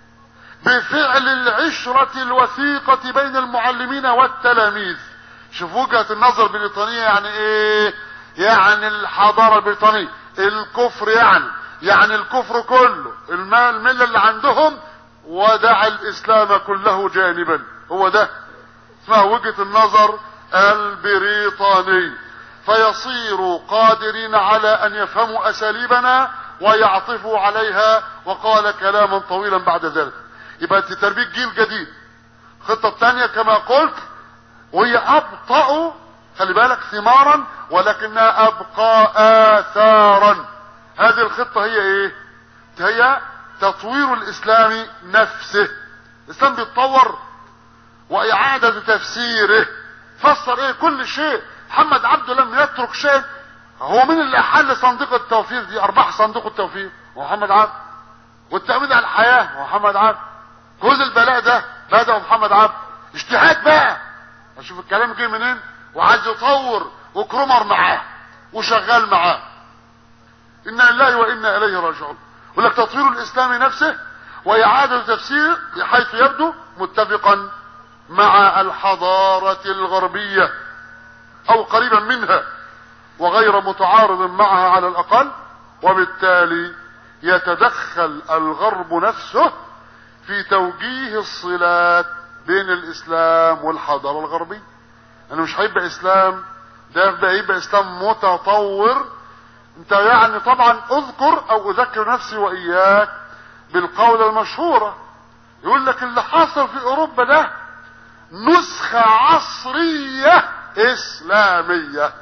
بفعل العشرة الوثيقة بين المعلمين والتلاميذ شوف وجهة النظر البريطانية يعني ايه يعني الحضارة البريطانية الكفر يعني يعني الكفر كله الملة اللي عندهم ودع الاسلام كله جانبا هو ده اسمها وجهة النظر البريطاني فيصيروا قادرين على ان يفهموا اساليبنا ويعطفوا عليها وقال كلاما طويلا بعد ذلك يبقى تربية جيل جديد الخطة الثانية كما قلت وهي ابطأ خلي بالك ثمارا ولكنها ابقى اثارا هذه الخطة هي ايه هي تطوير الاسلام نفسه الاسلام بيتطور واعادة تفسيره فسر ايه كل شيء محمد عبده لم يترك شيء هو مين اللي حل صندوق التوفير دي ارباح صندوق التوفير محمد عبد والتأمين على الحياة محمد عبد جوز البلاء ده بدأ محمد عبد اجتهاد بقى اشوف الكلام جه منين وعايز يطور وكرومر معاه وشغال معاه انا لله وانا اليه راجعون يقول لك تطوير الاسلام نفسه واعادة تفسير حيث يبدو متفقا مع الحضارة الغربية او قريبا منها وغير متعارض معها على الاقل وبالتالي يتدخل الغرب نفسه في توجيه الصلات بين الاسلام والحضارة الغربية انه مش هيبقى اسلام ده يبقى, يبقى اسلام متطور انت يعني طبعا اذكر او اذكر نفسي واياك بالقولة المشهورة يقول لك اللي حصل في اوروبا ده نسخة عصرية اسلامية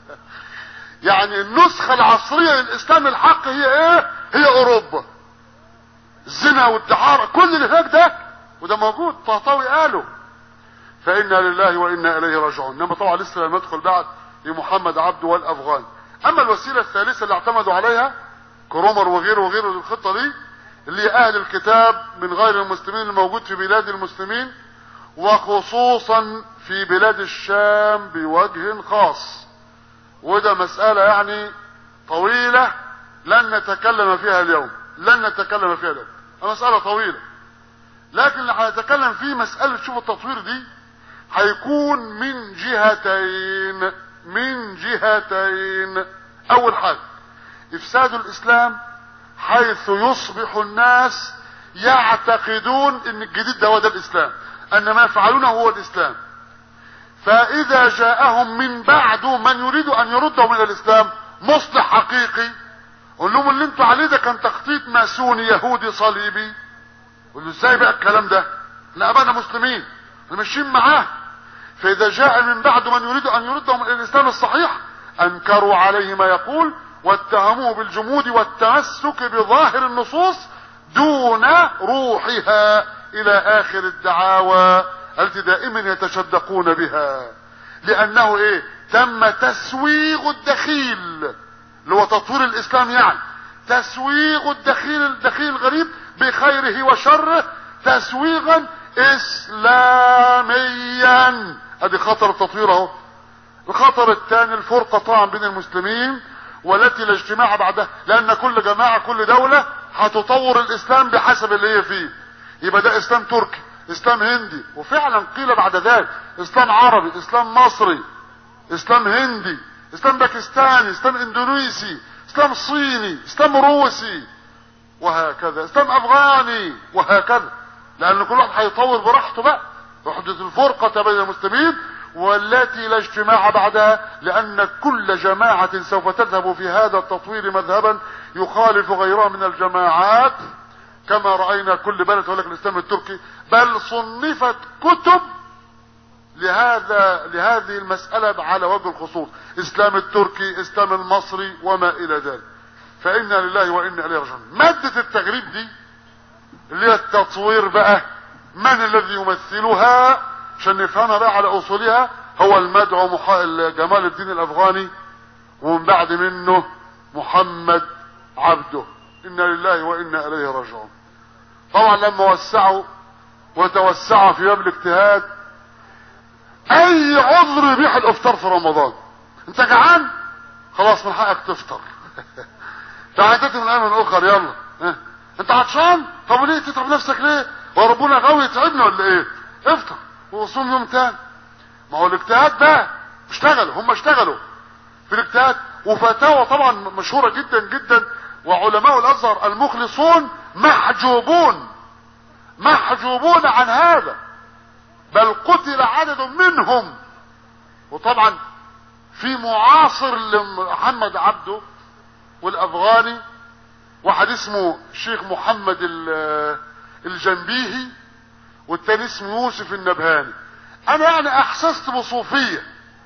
يعني النسخة العصرية للاسلام الحق هي ايه هي اوروبا الزنا والدعارة كل اللي هناك ده وده موجود طهطاوي قاله فانا لله وانا اليه راجعون انما طبعا لسه لم ندخل بعد لمحمد عبده والافغان اما الوسيله الثالثه اللي اعتمدوا عليها كرومر وغيره وغيره الخطه دي اللي هي اهل الكتاب من غير المسلمين الموجود في بلاد المسلمين وخصوصا في بلاد الشام بوجه خاص وده مسألة يعني طويلة لن نتكلم فيها اليوم لن نتكلم فيها اليوم مسألة طويلة لكن اللي هنتكلم فيه مسألة شوف التطوير دي هيكون من جهتين من جهتين اول حاجة افساد الاسلام حيث يصبح الناس يعتقدون ان الجديد ده هو ده الاسلام ان ما يفعلونه هو الاسلام فاذا جاءهم من بعد من يريد ان يردهم الى الاسلام مصلح حقيقي قول لهم اللي انتوا عليه ده كان تخطيط ماسوني يهودي صليبي قول له ازاي بقى الكلام ده لا ابانا مسلمين ماشيين معاه فاذا جاء من بعد من يريد ان يردهم الى الاسلام الصحيح انكروا عليه ما يقول واتهموه بالجمود والتمسك بظاهر النصوص دون روحها الى اخر الدعاوى التي دائما يتشدقون بها لانه ايه تم تسويغ الدخيل اللي هو تطوير الاسلام يعني تسويغ الدخيل الدخيل الغريب بخيره وشره تسويغا اسلاميا ادي خطر التطوير اهو الخطر الثاني الفرقة طبعا بين المسلمين والتي لا اجتماع بعدها لان كل جماعة كل دولة هتطور الاسلام بحسب اللي هي فيه يبقى ده اسلام تركي اسلام هندي وفعلا قيل بعد ذلك اسلام عربي اسلام مصري اسلام هندي اسلام باكستاني اسلام اندونيسي اسلام صيني اسلام روسي وهكذا اسلام افغاني وهكذا لان كل واحد هيطور براحته بقى يحدث الفرقة بين المسلمين والتي لا اجتماع بعدها لان كل جماعة سوف تذهب في هذا التطوير مذهبا يخالف غيرها من الجماعات كما رأينا كل بلد تقول لك الاسلام التركي بل صنفت كتب لهذا لهذه المسألة على وجه الخصوص اسلام التركي اسلام المصري وما الى ذلك فانا لله وانا اليه راجعون مادة التغريب دي اللي هي التطوير بقى من الذي يمثلها عشان نفهمها بقى على اصولها هو المدعو مح... جمال الدين الافغاني ومن بعد منه محمد عبده انا لله وانا اليه راجعون طبعا لما وسعوا وتوسعوا في باب الاجتهاد اي عذر يبيح الافطار في رمضان انت جعان خلاص من حقك تفطر تعدت من ايام اخر يلا اه. انت عطشان طب ليه تتعب نفسك ليه وربنا غاوي يتعبنا ولا ايه افطر وصوم يوم تاني ما هو الاجتهاد ده اشتغلوا هم اشتغلوا في الاجتهاد وفتاوى طبعا مشهوره جدا جدا وعلماء الازهر المخلصون محجوبون محجوبون عن هذا بل قتل عدد منهم وطبعا في معاصر لمحمد عبده والافغاني واحد اسمه الشيخ محمد الجنبيهي والتاني اسمه يوسف النبهاني انا يعني احسست بصوفية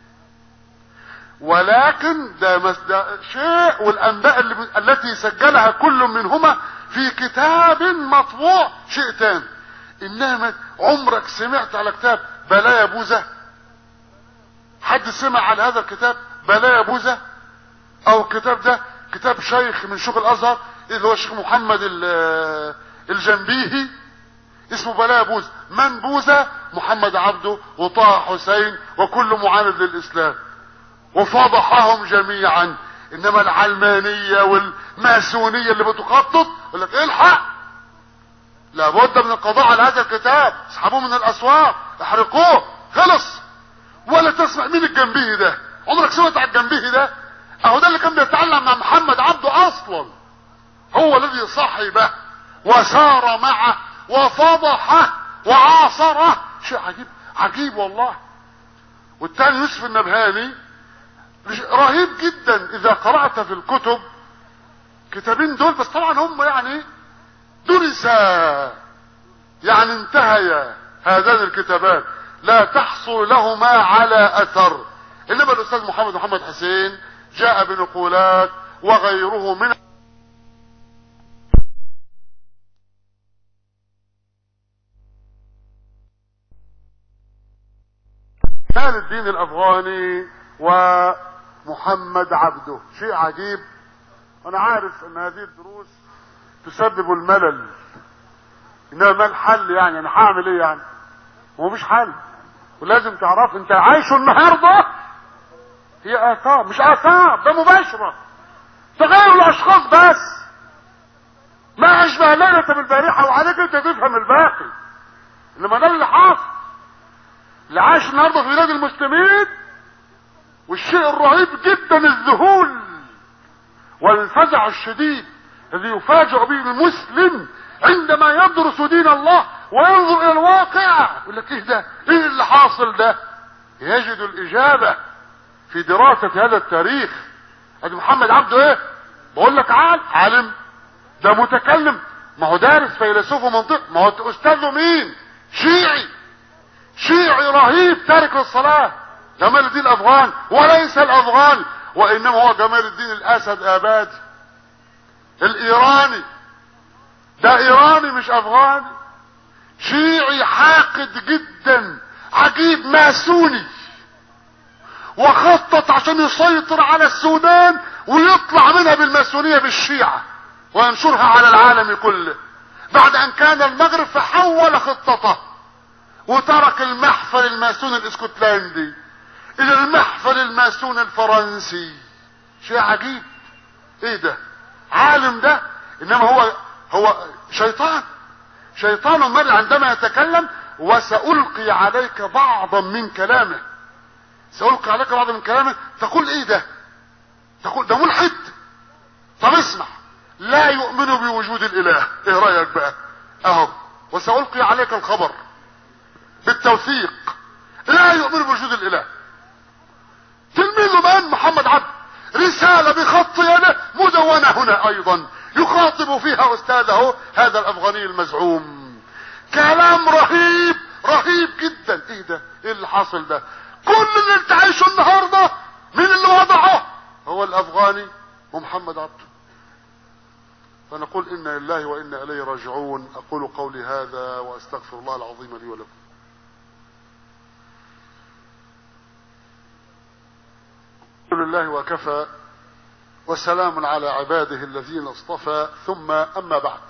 ولكن ده, ده شيء والانباء اللي التي سجلها كل منهما في كتاب مطبوع شيء تاني انما عمرك سمعت على كتاب بلا يا بوزة حد سمع على هذا الكتاب بلا يا بوزة او الكتاب ده كتاب شيخ من شيوخ الازهر اللي هو الشيخ محمد الجنبيهي اسمه بلا بوزة من بوزة محمد عبده وطه حسين وكل معاند للاسلام وفضحهم جميعا انما العلمانية والماسونية اللي بتخطط يقول لك الحق لابد من القضاء على هذا الكتاب اسحبوه من الاسواق احرقوه خلص ولا تسمع مين الجنبيه ده عمرك سمعت على الجنبيه ده اهو ده اللي كان بيتعلم مع محمد عبده اصلا هو الذي صحبه وسار معه وفضحه وعاصره شيء عجيب عجيب والله والتاني يوسف النبهاني رهيب جدا اذا قرأت في الكتب كتابين دول بس طبعا هم يعني درسا يعني انتهيا هذان الكتابان لا تحصل لهما على اثر انما الاستاذ محمد محمد حسين جاء بنقولات وغيره من آل الدين الافغاني ومحمد عبده شيء عجيب انا عارف ان هذه الدروس تسبب الملل انما ما الحل يعني انا هعمل ايه يعني هو مفيش حل ولازم تعرف انت عايشه النهارده هي اثار مش اثار ده مباشره تغير الاشخاص بس ما اشبه ليله بالبارحه وعليك انت تفهم الباقي انما ده اللي حاصل اللي عايش النهارده في بلاد المسلمين والشيء الرهيب جدا الذهول والفزع الشديد الذي يفاجأ به المسلم عندما يدرس دين الله وينظر الى الواقع يقول لك ايه ده ايه اللي حاصل ده يجد الاجابة في دراسة هذا التاريخ ادي محمد عبده ايه بقول لك عالم عالم ده متكلم ما هو دارس فيلسوف ومنطق ما هو استاذه مين شيعي شيعي رهيب تارك للصلاة جمال الدين الافغان وليس الافغان وانما هو جمال الدين الاسد ابادي الايراني ده ايراني مش افغاني شيعي حاقد جدا عجيب ماسوني وخطط عشان يسيطر على السودان ويطلع منها بالماسونية بالشيعة وينشرها على العالم كله بعد ان كان المغرب فحول خطته وترك المحفل الماسون الاسكتلندي الى المحفل الماسون الفرنسي شيء عجيب ايه ده عالم ده انما هو هو شيطان شيطان مر عندما يتكلم وسألقي عليك بعضا من كلامه سألقي عليك بعضا من كلامه تقول ايه ده تقول ده ملحد طب اسمع لا يؤمن بوجود الاله ايه رأيك بقى اهو وسألقي عليك الخبر بالتوثيق لا يؤمن بوجود الاله تلميذه من محمد عبد رسالة بخط يده مدونة هنا ايضا يخاطب فيها استاذه هذا الافغاني المزعوم كلام رهيب رهيب جدا ايه ده ايه اللي حاصل ده كل اللي انت عايشه النهارده مين اللي وضعه هو الافغاني ومحمد عبده فنقول انا لله وانا اليه راجعون اقول قولي هذا واستغفر الله العظيم لي ولكم الحمد لله وكفى وسلام على عباده الذين اصطفى ثم اما بعد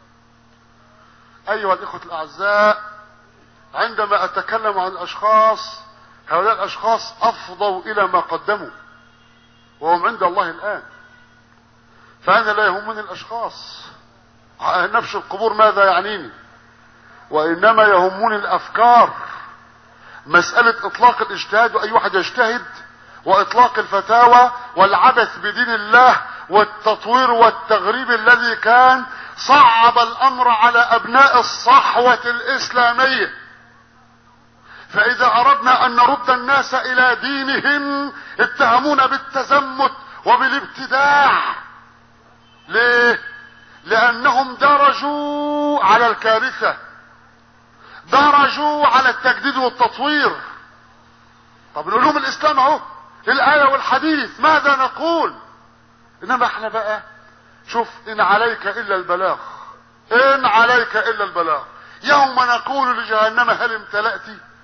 ايها الاخوة الاعزاء عندما اتكلم عن اشخاص هؤلاء الاشخاص افضوا الى ما قدموا وهم عند الله الان فانا لا يهمني الاشخاص نفش القبور ماذا يعنيني وانما يهمني الافكار مسألة اطلاق الاجتهاد واي واحد يجتهد واطلاق الفتاوى والعبث بدين الله والتطوير والتغريب الذي كان صعب الامر على ابناء الصحوة الاسلامية فاذا اردنا ان نرد الناس الى دينهم اتهمونا بالتزمت وبالابتداع ليه لانهم درجوا على الكارثة درجوا على التجديد والتطوير طب نقول لهم الاسلام اهو الآية والحديث ماذا نقول انما احنا بقى شوف ان عليك الا البلاغ ان عليك الا البلاغ يوم نقول لجهنم هل امتلأت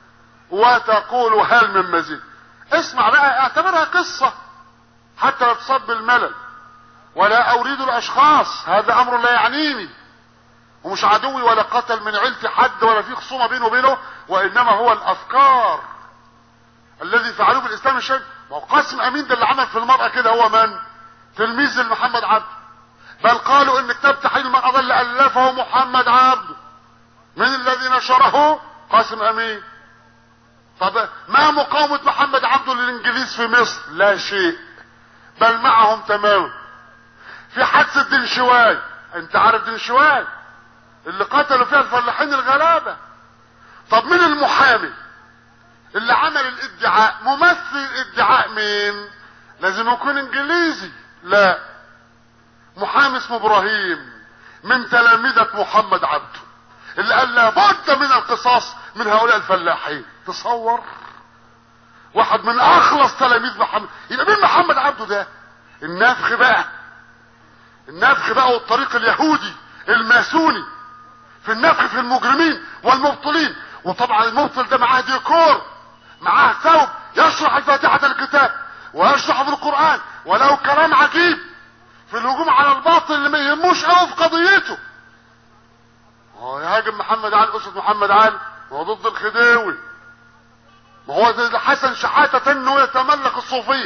وتقول هل من مزيد اسمع بقى اعتبرها قصة حتى لا تصب الملل ولا اريد الاشخاص هذا امر لا يعنيني ومش عدوي ولا قتل من عيلتي حد ولا في خصومة بينه وبينه وانما هو الافكار الذي فعلوه بالاسلام الشريف وقاسم امين ده اللي عمل في المرأة كده هو من تلميذ لمحمد عبده بل قالوا ان كتاب تحرير المرأة ده اللي الفه محمد عبده من الذي نشره قاسم امين طب ما مقاومة محمد عبده للانجليز في مصر لا شيء بل معهم تماما في حادثة دنشواي انت عارف دنشواي اللي قتلوا فيها الفلاحين الغلابة طب مين المحامي اللي عمل الادعاء ممثل الادعاء مين لازم يكون انجليزي لا محامي اسمه ابراهيم من تلامذة محمد عبده اللي قال لابد من القصاص من هؤلاء الفلاحين تصور واحد من اخلص تلاميذ محمد يبقى مين محمد عبده ده النفخ بقى النفخ بقى والطريق اليهودي الماسوني في النفخ في المجرمين والمبطلين وطبعا المبطل ده معاه ديكور معاه ثوب يشرح الفاتحة الكتاب ويشرح في القرآن ولو كلام عجيب في الهجوم على الباطل اللي ما يهموش قوي في قضيته هو يهاجم محمد علي اسره محمد علي هو ضد الخديوي ما هو زي حسن شحاته انه يتملك الصوفيه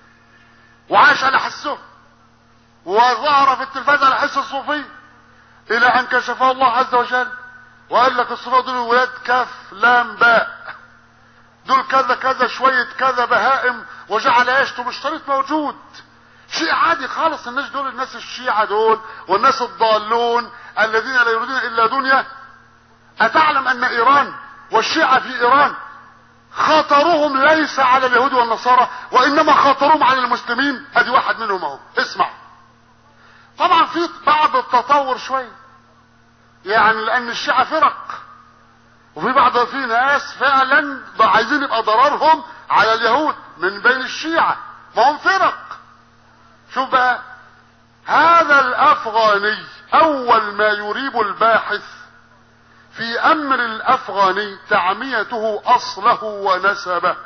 وعاش على حسه وظهر في التلفاز على حس الصوفيه الى ان كشفه الله عز وجل وقال لك الصوفيه دول ولاد كاف لام باء دول كذا كذا شويه كذا بهائم وجعل يشتم الشريط موجود شيء عادي خالص الناس دول الناس الشيعة دول والناس الضالون الذين لا يريدون الا دنيا اتعلم ان ايران والشيعة في ايران خطرهم ليس على اليهود والنصارى وانما خطرهم على المسلمين ادي واحد منهم اهو اسمع طبعا في بعض التطور شوية يعني لان الشيعة فرق وفي بعض في ناس فعلا عايزين يبقى ضررهم على اليهود من بين الشيعة ما هم فرق شوف بقى هذا الافغاني اول ما يريب الباحث في امر الافغاني تعميته اصله ونسبه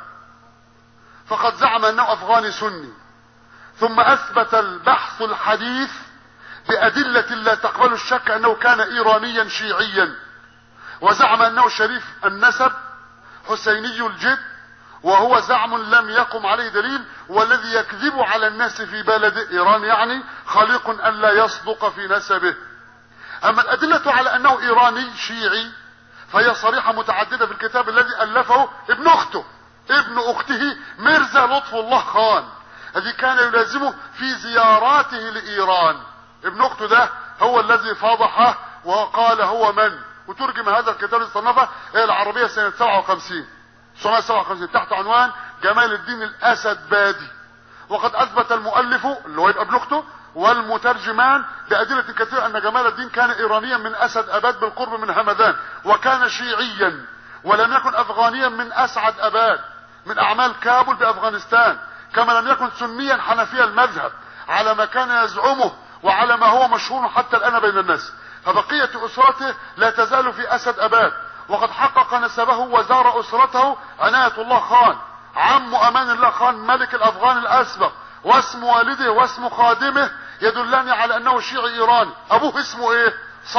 فقد زعم انه افغاني سني ثم اثبت البحث الحديث بادلة لا تقبل الشك انه كان ايرانيا شيعيا وزعم انه شريف النسب حسيني الجد وهو زعم لم يقم عليه دليل والذي يكذب على الناس في بلد ايران يعني خليق ان لا يصدق في نسبه اما الادلة على انه ايراني شيعي فهي صريحة متعددة في الكتاب الذي الفه ابن اخته ابن اخته ميرزا لطف الله خان الذي كان يلازمه في زياراته لايران ابن اخته ده هو الذي فضحه وقال هو من وترجم هذا الكتاب الصنفة الى العربية سنة 57 1957 تحت عنوان جمال الدين الاسد بادي وقد اثبت المؤلف اللي هو يبقى ابن اخته والمترجمان بادله كثيره ان جمال الدين كان ايرانيا من اسد اباد بالقرب من همدان وكان شيعيا ولم يكن افغانيا من اسعد اباد من اعمال كابول بافغانستان كما لم يكن سنيا حنفي المذهب على ما كان يزعمه وعلى ما هو مشهور حتى الان بين الناس فبقيه اسرته لا تزال في اسد اباد وقد حقق نسبه وزار اسرته عناية الله خان عم امان الله خان ملك الافغان الاسبق واسم والده واسم خادمه يدلني على انه شيعي ايراني ابوه اسمه ايه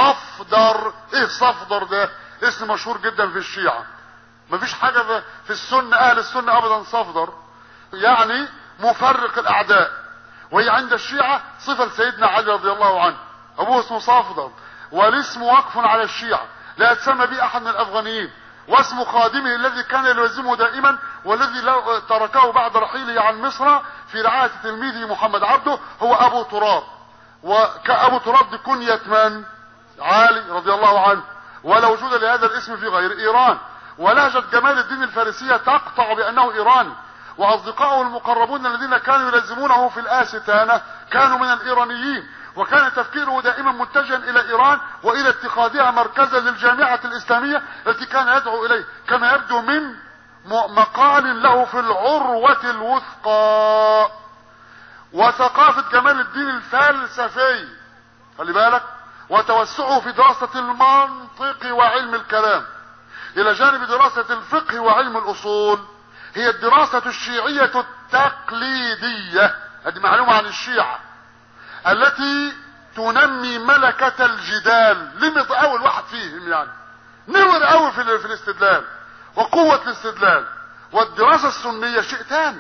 صفدر ايه صفدر ده اسم مشهور جدا في الشيعة مفيش حاجة في السنة اهل السنة ابدا صفدر يعني مفرق الاعداء وهي عند الشيعة صفة لسيدنا علي رضي الله عنه ابوه اسمه صفدر والاسم وقف على الشيعة لا يتسمى به احد من الافغانيين واسم خادمه الذي كان يلزمه دائما والذي تركه بعد رحيله عن مصر في رعاية تلميذه محمد عبده هو ابو تراب وكأبو تراب دي كنية من علي رضي الله عنه ولا وجود لهذا الاسم في غير ايران ولهجة جمال الدين الفارسية تقطع بانه ايراني واصدقائه المقربون الذين كانوا يلزمونه في الاستانة كانوا من الايرانيين وكان تفكيره دائما متجها الى ايران والى اتخاذها مركزا للجامعة الاسلامية التي كان يدعو اليه كما يبدو من مقال له في العروة الوثقى وثقافة جمال الدين الفلسفي خلي بالك وتوسعه في دراسة المنطق وعلم الكلام الى جانب دراسة الفقه وعلم الاصول هي الدراسة الشيعية التقليدية هذه معلومة عن الشيعة التي تنمي ملكة الجدال لمض اول واحد فيهم يعني نور قوي في, في الاستدلال وقوة الاستدلال والدراسة السنية شيء تاني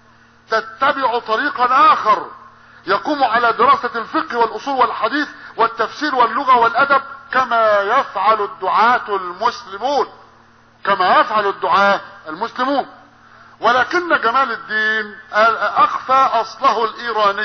تتبع طريقا اخر يقوم على دراسة الفقه والاصول والحديث والتفسير واللغة والادب كما يفعل الدعاة المسلمون كما يفعل الدعاة المسلمون ولكن جمال الدين اخفى اصله الايراني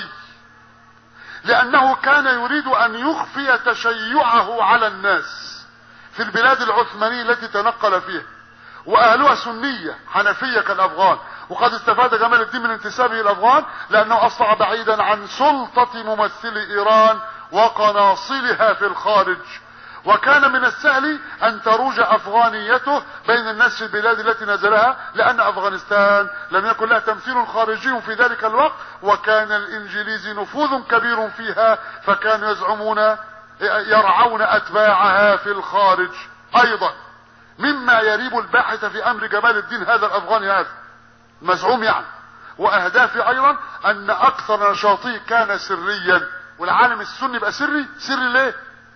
لانه كان يريد ان يخفي تشيعه على الناس في البلاد العثمانية التي تنقل فيها واهلها سنية حنفية كالافغان وقد استفاد جمال الدين من انتسابه الافغان لانه اصبح بعيدا عن سلطة ممثلي ايران وقناصلها في الخارج وكان من السهل ان تروج افغانيته بين الناس في البلاد التي نزلها لان افغانستان لم يكن لها تمثيل خارجي في ذلك الوقت وكان الانجليز نفوذ كبير فيها فكانوا يزعمون يرعون اتباعها في الخارج ايضا مما يريب الباحث في امر جمال الدين هذا الافغاني هذا مزعوم يعني واهدافه ايضا ان اكثر نشاطه كان سريا والعالم السني يبقى سري سري ليه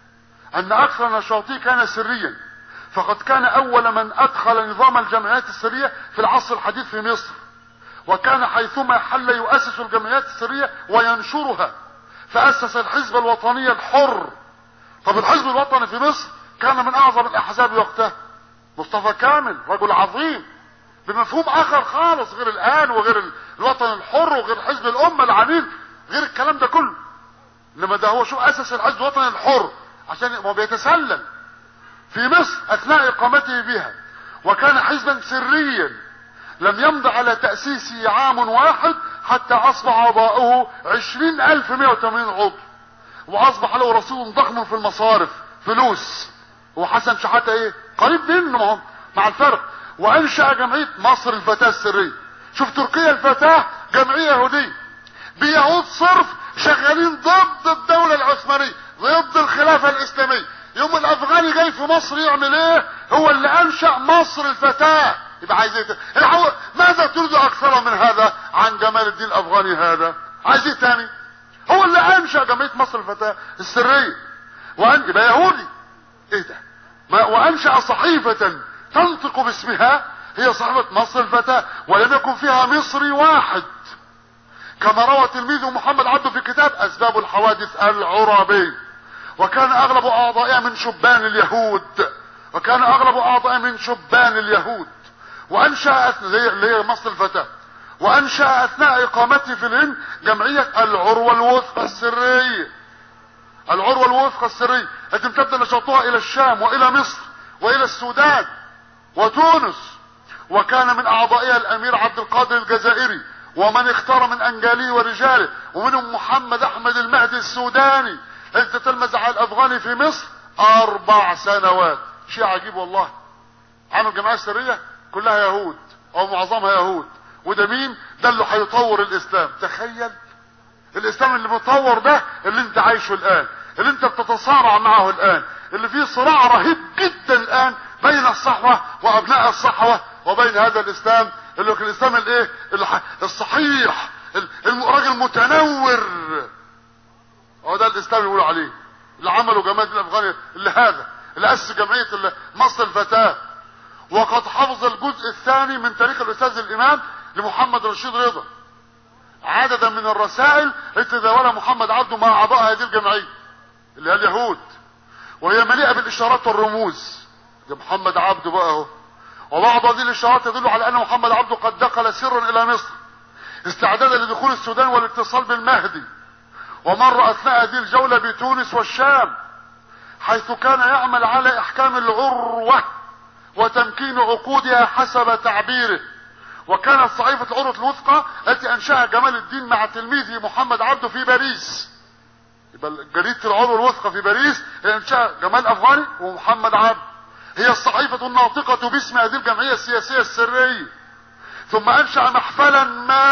ان اكثر نشاطه كان سريا فقد كان اول من ادخل نظام الجمعيات السرية في العصر الحديث في مصر وكان حيثما حل يؤسس الجمعيات السرية وينشرها فاسس الحزب الوطني الحر طب الحزب الوطني في مصر كان من اعظم الاحزاب وقتها مصطفى كامل رجل عظيم بمفهوم اخر خالص غير الان وغير الوطن الحر وغير حزب الامه العميل غير الكلام ده كله انما ده هو شو اسس الحزب الوطني الحر عشان هو بيتسلل في مصر اثناء اقامته بها وكان حزبا سريا لم يمض على تأسيسه عام واحد حتى اصبح اعضاؤه عشرين الف مئة وثمانين عضو واصبح له رصيد ضخم في المصارف فلوس وحسن شحاتة ايه قريب منه مع الفرق وانشأ جمعية مصر الفتاة السرية شوف تركيا الفتاة جمعية يهودية بيهود صرف شغالين ضد الدولة العثمانية ضد الخلافة الاسلامية يوم الافغاني جاي في مصر يعمل ايه هو اللي انشأ مصر الفتاة يبقى عايز ايه ماذا تريد اكثر من هذا عن جمال الدين الافغاني هذا عايز ايه تاني هو اللي انشأ جمعية مصر الفتاة السرية وان يبقى يهودي ايه ده ما وانشأ صحيفة تنطق باسمها هي صحيفة مصر الفتاة ولم يكن فيها مصري واحد كما روى تلميذه محمد عبده في كتاب اسباب الحوادث العرابي وكان اغلب اعضائها من شبان اليهود وكان اغلب اعضائها من شبان اليهود وانشأ اللي هي مصر الفتاة وانشأ اثناء اقامته في الهند جمعية العروة الوثقى السرية العروة الوثقى السرية التي امتد نشاطها الى الشام والى مصر والى السودان وتونس وكان من اعضائها الامير عبد القادر الجزائري ومن اختار من انجاله ورجاله ومنهم محمد احمد المهدي السوداني الذي تتلمذ على الافغاني في مصر اربع سنوات شيء عجيب والله عمل جماعة سرية كلها يهود او معظمها يهود وده مين ده اللي هيطور الاسلام تخيل الاسلام اللي بيطور ده اللي انت عايشه الان اللي انت بتتصارع معه الان اللي فيه صراع رهيب جدا الان بين الصحوة وابناء الصحوة وبين هذا الاسلام اللي هو الاسلام الايه الصحيح الراجل متنور هو ده الاسلام اللي بيقولوا عليه اللي عمله جماعة الافغاني اللي هذا اللي اسس جمعية مصر الفتاة وقد حفظ الجزء الثاني من تاريخ الاستاذ الامام لمحمد رشيد رضا عددا من الرسائل التي تداولها محمد عبده مع اعضاء هذه الجمعية اللي هي اليهود وهي مليئة بالاشارات والرموز ده محمد عبده بقى اهو وبعض هذه الاشارات تدل على ان محمد عبده قد دخل سرا الى مصر استعدادا لدخول السودان والاتصال بالمهدي ومر اثناء هذه الجولة بتونس والشام حيث كان يعمل على احكام العروة وتمكين عقودها حسب تعبيره وكانت صحيفة العروة الوثقى التي انشأها جمال الدين مع تلميذه محمد عبده في باريس يبقى جريدة العروة الوثقى في باريس انشأها جمال افغاني ومحمد عبده هي الصحيفة الناطقة باسم هذه الجمعية السياسية السرية ثم انشأ محفلا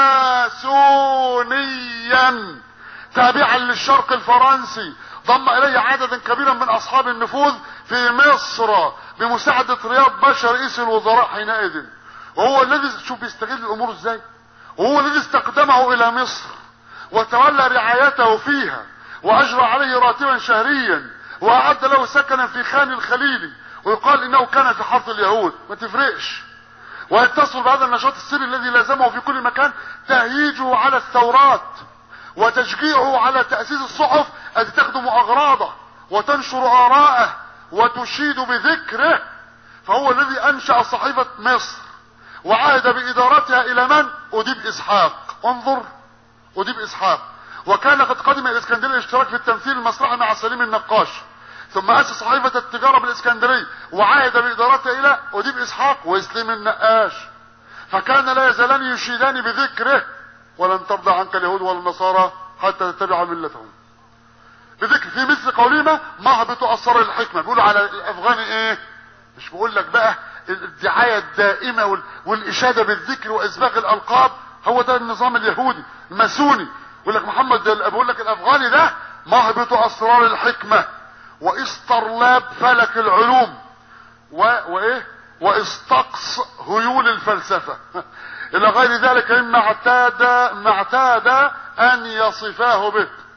ماسونيا تابعا للشرق الفرنسي ضم اليه عددا كبيرا من اصحاب النفوذ في مصر بمساعدة رياض باشا رئيس الوزراء حينئذ وهو الذي شوف بيستغل الامور ازاي وهو الذي استقدمه الى مصر وتولى رعايته فيها واجرى عليه راتبا شهريا واعد له سكنا في خان الخليلي ويقال انه كان في حرث اليهود ما تفرقش ويتصل بهذا النشاط السري الذي لازمه في كل مكان تهييجه على الثورات وتشجيعه على تأسيس الصحف التي تخدم اغراضه وتنشر اراءه وتشيد بذكره فهو الذي انشأ صحيفة مصر وعهد بادارتها الى من اديب اسحاق انظر اديب اسحاق وكان قد قدم الى الاسكندريه الاشتراك في التمثيل المسرحي مع سليم النقاش ثم اسس صحيفة التجارة بالاسكندرية وعهد بادارتها الى اديب اسحاق واسلام النقاش فكان لا يزالان يشيدان بذكره ولن ترضى عنك اليهود ولا النصارى حتى تتبع ملتهم بذكر في مثل قولهما مهبط اسرار الحكمة بيقولوا على الافغاني ايه مش بقول لك بقى الدعاية الدائمة والاشادة بالذكر واسباغ الالقاب هو ده النظام اليهودي الماسوني يقول لك محمد بقول لك الافغاني ده مهبط اسرار الحكمة واسترلاب فلك العلوم و... وايه واستقص هيول الفلسفة الى غير ذلك مما اعتاد ما اعتاد ان يصفاه به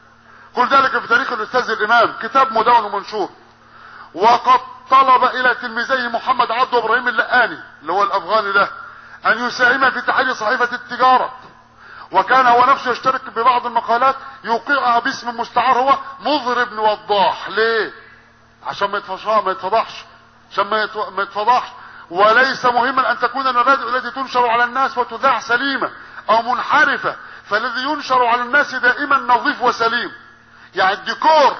كل ذلك في تاريخ الاستاذ الامام كتاب مدون ومنشور وقد طلب الى تلميذيه محمد عبد ابراهيم اللقاني اللي هو الافغاني ده ان يساهم في تحرير صحيفة التجارة وكان هو نفسه يشترك ببعض المقالات يوقعها باسم مستعار هو مظهر بن وضاح ليه عشان ما يتفضحش ما يتفضحش عشان ما يتو- ما يتفضحش وليس مهما ان تكون المبادئ التي تنشر على الناس وتذاع سليمة او منحرفة فالذي ينشر على الناس دائما نظيف وسليم يعني الديكور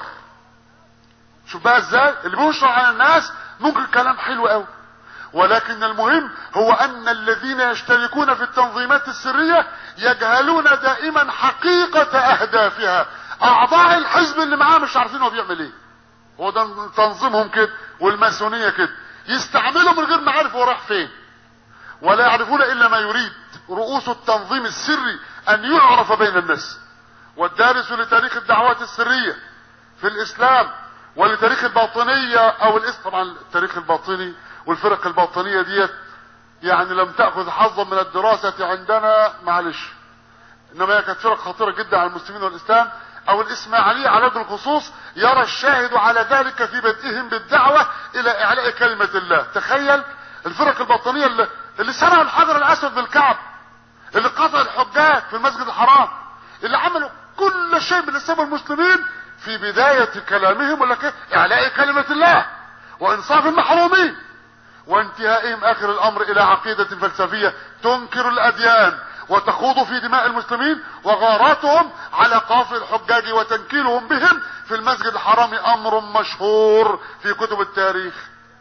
شوف بقى ازاي اللي بينشر على الناس ممكن كلام حلو قوي ولكن المهم هو ان الذين يشتركون في التنظيمات السرية يجهلون دائما حقيقة اهدافها اعضاء الحزب اللي معاه مش عارفين هو بيعمل ايه هو ده تنظيمهم كده والماسونية كده يستعملوا من غير ما عارف هو رايح فين ولا يعرفون الا ما يريد رؤوس التنظيم السري ان يعرف بين الناس والدارس لتاريخ الدعوات السرية في الاسلام ولتاريخ الباطنية او الاسم طبعا التاريخ الباطني والفرق الباطنية ديت يعني لم تأخذ حظا من الدراسة عندنا معلش انما هي كانت فرق خطيرة جدا على المسلمين والاسلام او الاسماعيلية على وجه الخصوص يرى الشاهد على ذلك في بدئهم بالدعوة الى اعلاء كلمة الله تخيل الفرق الباطنية اللي, اللي سرقوا الحجر الاسود بالكعب اللي قطع الحجاج في المسجد الحرام اللي عملوا كل شيء من الاسلام والمسلمين في بداية كلامهم ولك اعلاء كلمة الله وانصاف المحرومين وانتهائهم اخر الامر الى عقيدة فلسفية تنكر الاديان وتخوض في دماء المسلمين وغاراتهم على قافل الحجاج وتنكيلهم بهم في المسجد الحرام امر مشهور في كتب التاريخ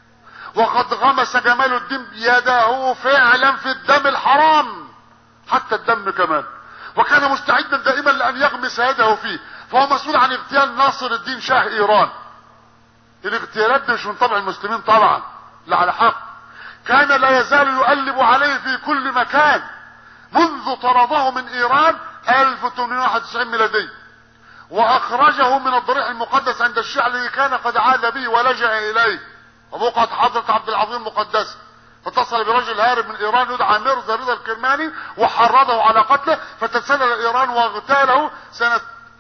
وقد غمس جمال الدين يده فعلا في الدم الحرام حتى الدم كمان وكان مستعدا دائما لان يغمس يده فيه فهو مسؤول عن اغتيال ناصر الدين شاه ايران الاغتيالات دي مش من طبع المسلمين طبعا لا على حق كان لا يزال يقلب عليه في كل مكان منذ طرده من ايران 1891 ميلادي واخرجه من الضريح المقدس عند الشيعة الذي كان قد عاد به ولجأ اليه وبقعة حضرة عبد العظيم المقدسة فاتصل برجل هارب من ايران يدعى ميرزا رضا الكرماني وحرضه على قتله فتسلل ايران واغتاله سنة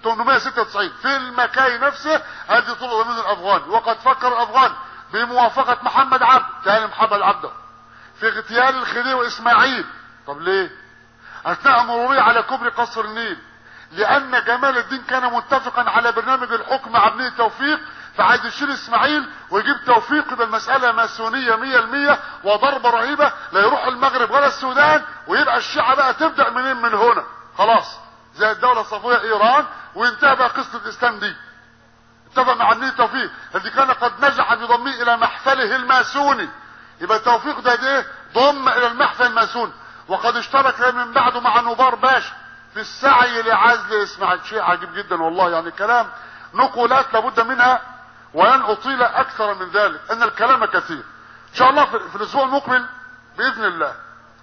896 في المكاي نفسه هذه طلب من الافغان وقد فكر الافغان بموافقة محمد عبد كان محمد عبده في اغتيال الخديوي واسماعيل طب ليه اثناء مروري على كوبري قصر النيل لان جمال الدين كان متفقا على برنامج الحكم مع ابنه توفيق فعايز يشيل اسماعيل ويجيب توفيق يبقى المسألة ماسونية مية المية وضربة رهيبة لا يروح المغرب ولا السودان ويبقى الشيعة بقى تبدأ منين من هنا خلاص زي الدولة الصفوية ايران وانتهى بقى قصة الاسلام دي اتفق مع ابنه توفيق الذي كان قد نجح بضمه الى محفله الماسوني يبقى توفيق ده ده ضم الى المحفل الماسوني وقد اشترك من بعده مع نوبار باشا في السعي لعزل اسماعيل شيء عجيب جدا والله يعني كلام نقولات لابد منها ولن اطيل اكثر من ذلك ان الكلام كثير ان شاء الله في الاسبوع المقبل باذن الله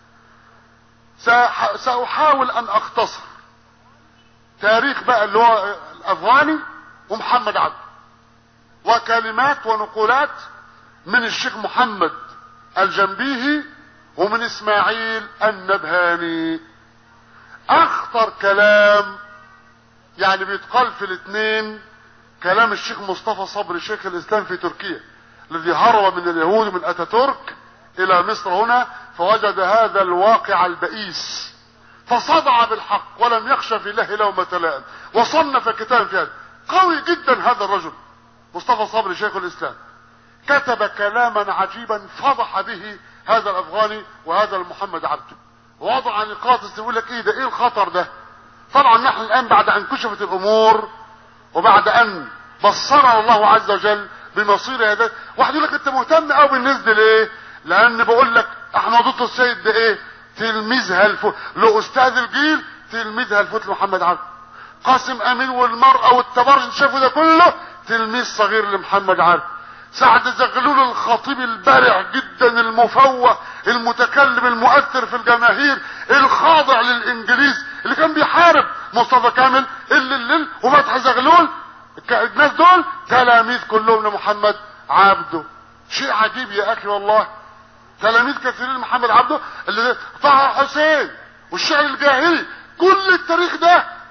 سأح- ساحاول ان اختصر تاريخ بقى اللي هو الافغاني ومحمد عبد وكلمات ونقولات من الشيخ محمد الجنبيهي ومن اسماعيل النبهاني اخطر كلام يعني بيتقال في الاثنين كلام الشيخ مصطفى صبري شيخ الاسلام في تركيا الذي هرب من اليهود من اتاتورك الى مصر هنا فوجد هذا الواقع البئيس فصدع بالحق ولم يخش في الله لومة لائم وصنف كتابا في هذا قوي جدا هذا الرجل مصطفى صبري شيخ الاسلام كتب كلاما عجيبا فضح به هذا الافغاني وهذا المحمد عبده ووضع نقاط يقول لك ايه ده ايه الخطر ده طبعا نحن الان بعد ان كشفت الامور وبعد ان بصرنا الله عز وجل بمصير هذا واحد يقول لك انت مهتم قوي بالناس دي ليه لان بقول لك احمد لطفي السيد ده ايه تلميذها الفوت لو استاذ الجيل تلميذها الفوت لمحمد عبد قاسم امين والمرأة والتبرج شافوا ده كله تلميذ صغير لمحمد عبد سعد زغلول الخطيب البارع جدا المفوه المتكلم المؤثر في الجماهير الخاضع للانجليز اللي كان بيحارب مصطفى كامل اللي الليل وفتح زغلول ك- الناس دول تلاميذ كلهم لمحمد عبده شيء عجيب يا اخي والله تلاميذ كثيرين لمحمد عبده اللي طه حسين والشعر الجاهلي كل التاريخ ده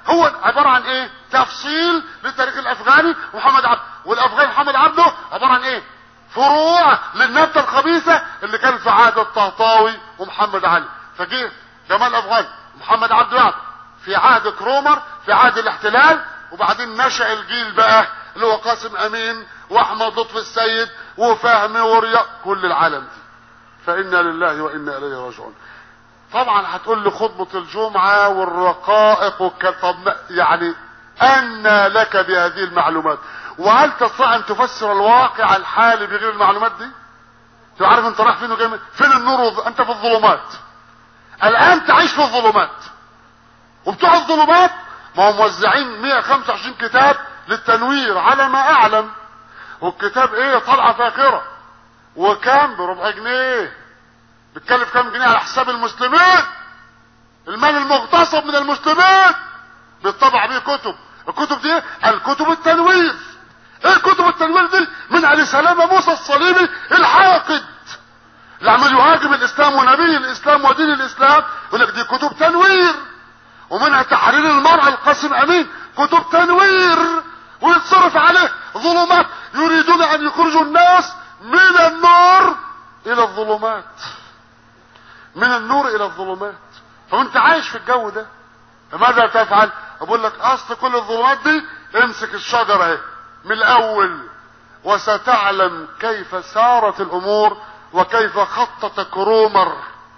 هو عبارة عن ايه تفصيل للتاريخ الافغاني محمد عبد والافغاني محمد عبده عبارة عن ايه فروع للنبتة الخبيثة اللي كانت في عهد الطهطاوي ومحمد علي فجه جمال افغاني محمد عبده يعني في عهد كرومر في عهد الاحتلال وبعدين نشأ الجيل بقى اللي هو قاسم امين واحمد لطفي السيد وفهمي ورياء كل العالم دي فانا لله وانا اليه راجعون طبعا هتقول لي خطبة الجمعة والرقائق والكلام طب ما- يعني أن لك بهذه المعلومات وهل تستطيع أن تفسر الواقع الحالي بغير المعلومات دي؟ تبقى عارف أنت رايح فين وجاي منين؟ فين النور والظ- أنت في الظلمات الآن تعيش في الظلمات وبتوع الظلمات ما هم موزعين 125 كتاب للتنوير على ما أعلم والكتاب إيه طلعة فاخرة وكام بربع جنيه بتكلف كام جنيه على حساب المسلمين المال المغتصب من المسلمين بيطبع بيه كتب الكتب دي الكتب التنوير ايه كتب التنوير دي من علي سلامة موسى الصليبي الحاقد اللي عمال يهاجم الاسلام ونبي الاسلام ودين الاسلام يقول لك دي كتب تنوير ومنها تحرير المرأة القاسم امين كتب تنوير ويتصرف عليه ظلمات يريدون ان يخرجوا الناس من النور الى الظلمات من النور الى الظلمات فانت عايش في الجو ده فماذا تفعل اقول لك اصل كل الظلمات دي امسك الشجرة اهي من الاول وستعلم كيف سارت الامور وكيف خطط كرومر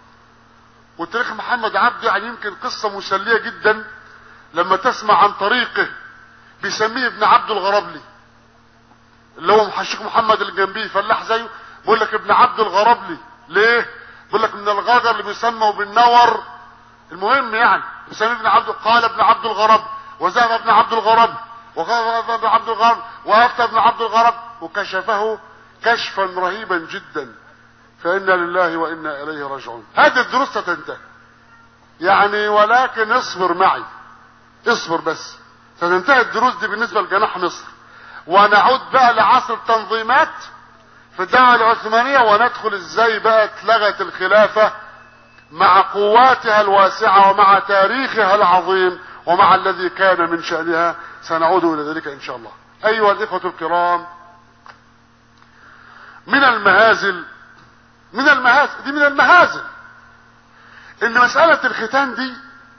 وتاريخ محمد عبده يعني يمكن قصة مسلية جدا لما تسمع عن طريقه بيسميه ابن عبد الغربلي اللي هو محشيك محمد اللي جنبيه فلاح زيه بيقول لك ابن عبد الغربلي ليه بيقول لك من الغجر اللي بيسموا بالنور المهم يعني بيسميه ابن عبد قال ابن عبد الغرب وذهب ابن عبد الغرب وغاب ابن عبد الغرب وافتى ابن عبد الغرب وكشفه كشفا رهيبا جدا فإنا لله وإنا إليه راجعون هذه الدروس ستنتهي يعني ولكن اصبر معي اصبر بس ستنتهي الدروس دي بالنسبة لجناح مصر ونعود بقى لعصر التنظيمات في الدولة العثمانية وندخل ازاي بقى اتلغت الخلافة مع قواتها الواسعة ومع تاريخها العظيم ومع الذي كان من شأنها سنعود إلى ذلك إن شاء الله أيها الإخوة الكرام من المهازل من المهازل دي من المهازل ان مسألة الختان دي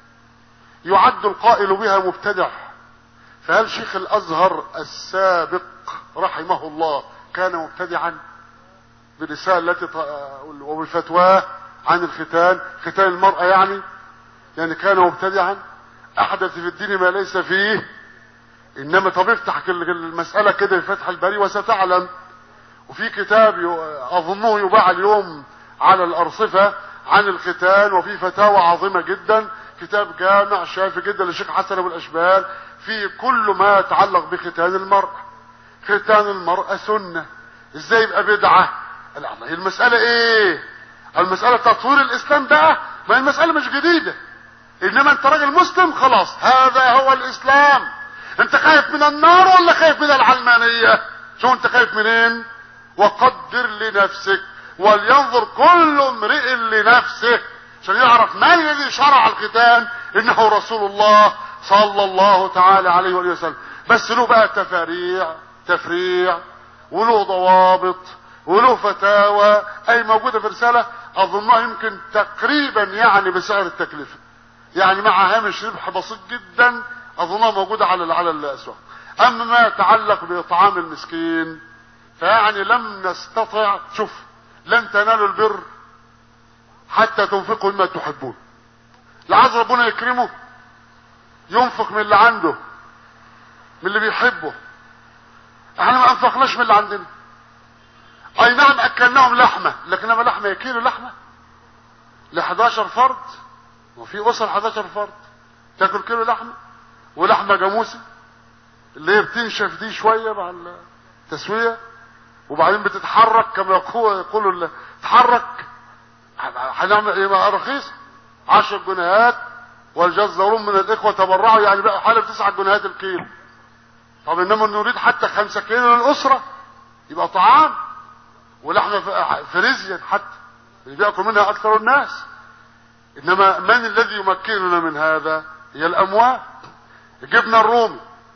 يعد القائل بها مبتدع فهل شيخ الازهر السابق رحمه الله كان مبتدعا بالرسالة التي وبالفتواه عن الختان ختان المرأة يعني يعني كان مبتدعا احدث في الدين ما ليس فيه انما طب افتح المسألة كده في فتح الباري وستعلم وفي كتاب اظنه يباع اليوم على الارصفة عن الختان وفي فتاوى عظيمة جدا كتاب جامع شافي جدا للشيخ حسن ابو الاشبال في كل ما يتعلق بختان المرأة ختان المرأة سنة ازاي يبقى بدعة لا هي المسألة ايه المسألة تطوير الاسلام بقى ما المسألة مش جديدة انما انت راجل مسلم خلاص هذا هو الاسلام انت خايف من النار ولا خايف من العلمانية شو انت خايف منين وقدر لنفسك ولينظر كل امرئ لنفسه عشان يعرف من الذي شرع الختان انه رسول الله صلى الله تعالى عليه وآله وسلم بس له بقى تفاريع تفريع وله ضوابط وله فتاوى اي موجودة في رسالة اظنها يمكن تقريبا يعني بسعر التكلفة يعني مع هامش ربح بسيط جدا اظنها موجودة على على الاسواق اما ما يتعلق باطعام المسكين فيعني لم نستطع شوف لن تنالوا البر حتى تنفقوا مما تحبون لعايز ربنا يكرمه ينفق من اللي عنده من اللي بيحبه احنا ما انفقناش من اللي عندنا اي نعم اكلناهم لحمة لكن لما لحمة يكيلو لحمة ل 11 فرد وفي اسر 11 فرد تاكل كيلو لحمة ولحمة جاموسي اللي هي بتنشف دي شوية مع التسوية وبعدين بتتحرك كما يقولوا تتحرك هنعمل ايه رخيص 10 جنيهات والجزارون من الاخوة تبرعوا يعني بقى حالة 9 جنيهات الكيلو طب انما نريد حتى 5 كيلو للاسرة يبقى طعام ولحمة فريزيا حتى اللي بياكل منها اكثر الناس انما من الذي يمكننا من هذا هي الاموال الجبنه الرومي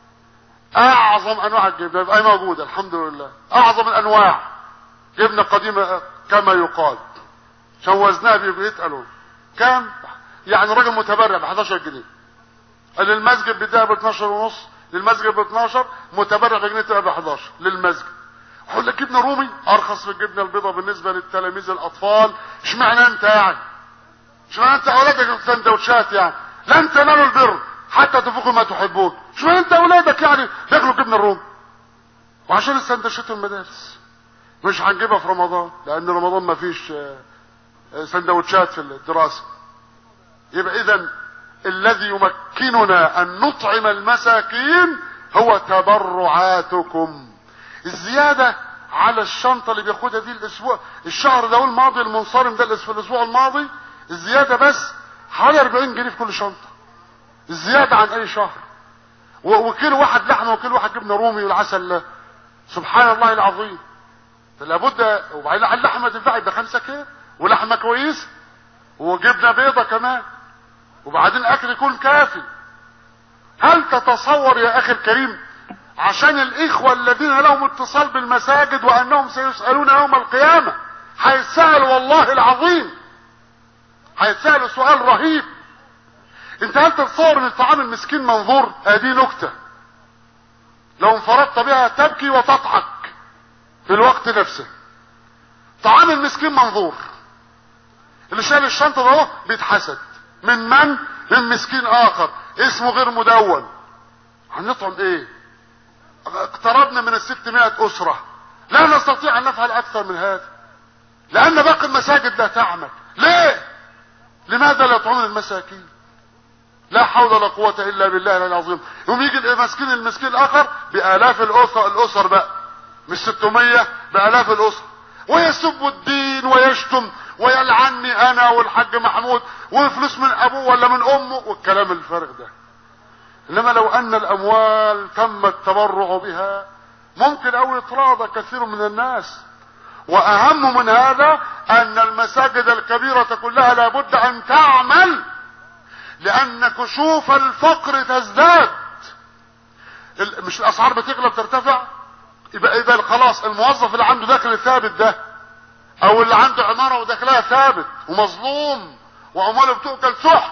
اعظم انواع الجبنه يبقى موجوده الحمد لله اعظم الانواع جبنه قديمه كما يقال عشان وزنها بيتقلوا كام يعني راجل متبرع ب 11 جنيه للمسجد بيديها ب 12 ونص للمسجد ب 12 متبرع بجنيه تبقى ب 11 للمسجد اقول لك جبنه رومي ارخص من الجبنه البيضاء بالنسبه للتلاميذ الاطفال اشمعنى انت يعني اشمعنى انت اولادك سندوتشات يعني لن تنالوا البر حتى تفوقوا ما تحبون اشمعنى انت اولادك يعني بياكلوا جبنه الرومي وعشان السندوتشات المدارس مش هنجيبها في رمضان لان رمضان ما فيش سندوتشات في الدراسه يبقى اذا الذي يمكننا ان نطعم المساكين هو تبرعاتكم الزيادة على الشنطة اللي بياخدها دي الاسبوع الشهر ده الماضي المنصرم ده في الاسبوع الماضي الزيادة بس حوالي 40 جنيه في كل شنطة الزيادة عن اي شهر وكيلو واحد لحمة وكيلو واحد جبنة رومي والعسل سبحان الله العظيم فلابد وبعدين اللحمة تنفع يبقى خمسة كيلو ولحمة كويس وجبنة بيضة كمان وبعدين اكل يكون كافي هل تتصور يا اخي الكريم عشان الاخوة الذين لهم اتصال بالمساجد وانهم سيسألون يوم القيامة هيتسألوا والله العظيم هيتسألوا سؤال رهيب انت هل تتصور ان الطعام المسكين منظور هذه نكتة لو انفردت بها تبكي وتضحك في الوقت نفسه طعام المسكين منظور اللي شايل الشنطة ده اهو بيتحسد من من من مسكين اخر اسمه غير مدون هنطعم ايه اقتربنا من الستمائة اسرة لا نستطيع ان نفعل اكثر من هذا لان باقي المساجد لا تعمل ليه لماذا لا يطعمون المساكين لا حول ولا قوة الا بالله العظيم يوم يجي المسكين المسكين الاخر بالاف الاسر الاسر بقى مش 600 بالاف الاسر ويسب الدين ويشتم ويلعني انا والحاج محمود وفلوس من ابوه ولا من امه والكلام الفارغ ده انما لو ان الاموال تم التبرع بها ممكن او يتراضى كثير من الناس واهم من هذا ان المساجد الكبيرة كلها لابد ان تعمل لان كشوف الفقر تزداد مش الاسعار بتغلى بترتفع يبقى اذا خلاص الموظف اللي عنده دخل ثابت ده او اللي عنده عمارة ودخلها ثابت ومظلوم وامواله بتؤكل سحت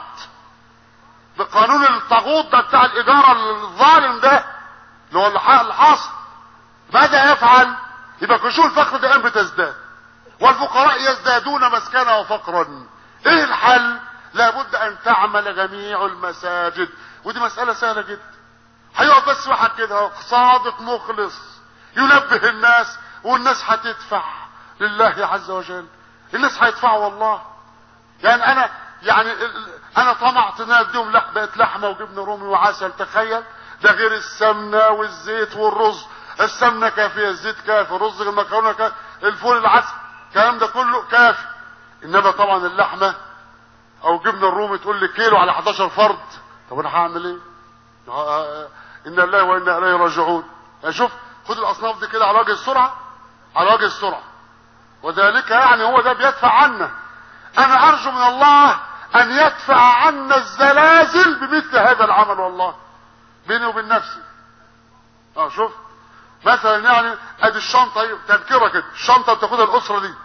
بقانون الطاغوت ده بتاع الادارة الظالم ده اللي هو اللي حاصل ماذا يفعل يبقى كشوف الفقر دائما بتزداد والفقراء يزدادون مسكنا وفقرا ايه الحل لابد ان تعمل جميع المساجد ودي مسألة سهلة جدا هيقف بس واحد كده صادق مخلص ينبه الناس والناس هتدفع لله عز وجل الناس هيدفعوا والله يعني انا يعني انا طمعت ان اديهم لح بقت لحمه وجبنه رومي وعسل تخيل ده غير السمنه والزيت والرز السمنه كافيه الزيت كافي الرز المكرونه كافي الفول العسل الكلام ده كله كافي انما طبعا اللحمه او جبنه الرومي تقول لي كيلو على 11 فرد طب انا هعمل ايه ان الله وانا اليه راجعون شوف خد الاصناف دي كده على وجه السرعه على وجه السرعه وذلك يعني هو ده بيدفع عنا انا ارجو من الله ان يدفع عنا الزلازل بمثل هذا العمل والله بيني وبين نفسي اه شوف مثلا يعني ادي الشنطه تذكره كده الشنطه بتاخدها الاسره دي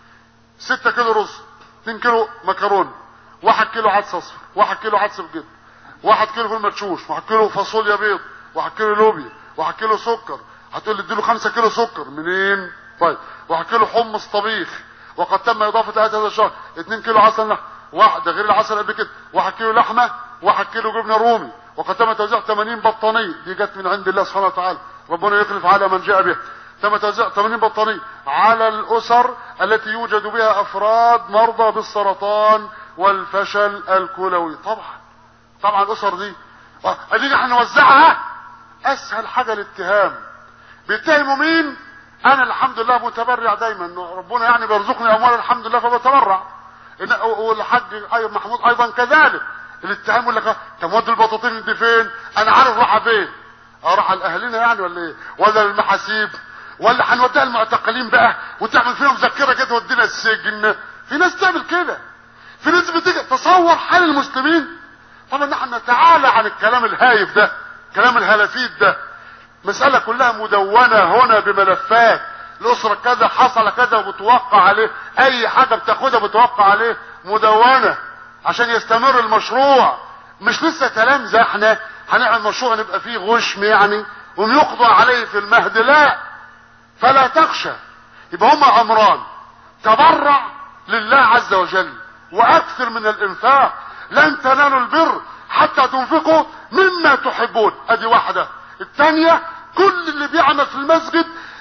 6 كيلو رز 2 كيلو مكرونه 1 كيلو عدس اصفر 1 كيلو عدس بجد 1 كيلو فول مدشوش 1 كيلو فاصوليا بيض 1 كيلو لوبيا 1 كيلو سكر هتقول لي اديله 5 كيلو سكر منين طيب 1 كيلو حمص طبيخ وقد تم اضافه هذا الشهر 2 كيلو عسل نحل واحد ده غير العسل قبل كده 1 كيلو لحمه 1 كيلو جبنه رومي وقد تم توزيع 80 بطانيه دي جت من عند الله سبحانه وتعالى ربنا يخلف على من جاء به تم توزيع 80 بطانيه على الاسر التي يوجد بها افراد مرضى بالسرطان والفشل الكلوي طبعا طبعا الاسر دي ادينا احنا نوزعها اسهل حاجه الاتهام بيتهموا مين انا الحمد لله متبرع دايما ربنا يعني بيرزقني اموال الحمد لله فبتبرع والحاج ايوب محمود ايضا كذلك الاتهام يقول لك طب ودي البطاطين دي فين انا عارف راحه فين اروح على اهلنا يعني ولا ايه ولا المحاسيب ولا هنوديها المعتقلين بقى وتعمل فيهم مذكره كده تودينا السجن في ناس تعمل كده في ناس بتيجي تصور حال المسلمين طبعا نحن نتعالى عن الكلام الهايف ده كلام الهلافيت ده مسألة كلها مدونة هنا بملفات الأسرة كذا حصل كذا وبتوقع عليه أي حاجة بتاخدها بتوقع عليه مدونة عشان يستمر المشروع مش لسه كلام زي احنا هنعمل مشروع نبقى فيه غشم يعني ويقضى عليه في المهد لا فلا تخشى يبقى هما امران تبرع لله عز وجل واكثر من الانفاق لن تنالوا البر حتى تنفقوا مما تحبون ادي واحدة الثانية كل اللي بيعمل في المسجد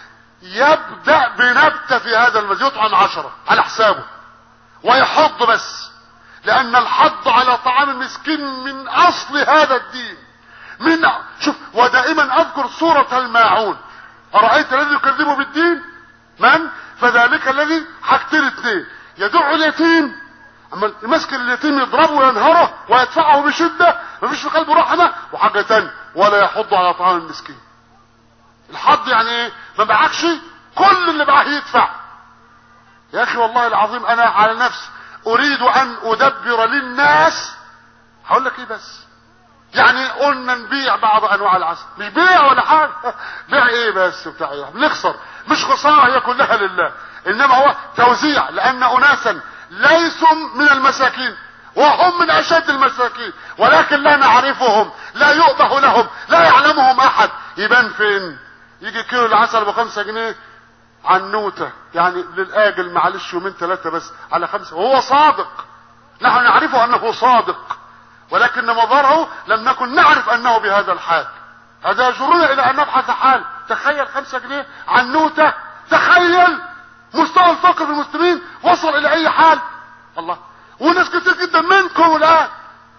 يبدأ بنبتة في هذا المسجد يطعم عشرة على حسابه ويحض بس لان الحض على طعام المسكين من اصل هذا الدين من شوف ودائما اذكر سورة الماعون ارايت الذي يكذب بالدين من فذلك الذي حاجتين اتنين يدع اليتيم اما يمسك اليتيم يضربه وينهره ويدفعه بشدة مفيش في قلبه رحمة وحاجة تانية ولا يحض على طعام المسكين الحض يعني ايه ما معكش كل اللي معاه يدفع يا اخي والله العظيم انا على نفسي اريد ان ادبر للناس هقول لك ايه بس يعني قلنا نبيع بعض انواع العسل مش بيع ولا حاجه بيع ايه بس بتاع ايه بنخسر مش خساره هي كلها لله انما هو توزيع لان اناسا ليسوا من المساكين وهم من اشد المساكين ولكن لا نعرفهم لا يؤبه لهم لا يعلمهم احد يبان فين يجي كيلو العسل بخمسة جنيه عنوتة يعني للآجل معلش يومين ثلاثة بس على خمسة وهو صادق نحن نعرفه أنه صادق ولكن مضاره لم نكن نعرف أنه بهذا الحال هذا يجرنا إلى أن نبحث حال تخيل خمسة جنيه عنوتة تخيل مستوى الفقر في المسلمين وصل إلى أي حال الله وناس كتير جدا منكم الآن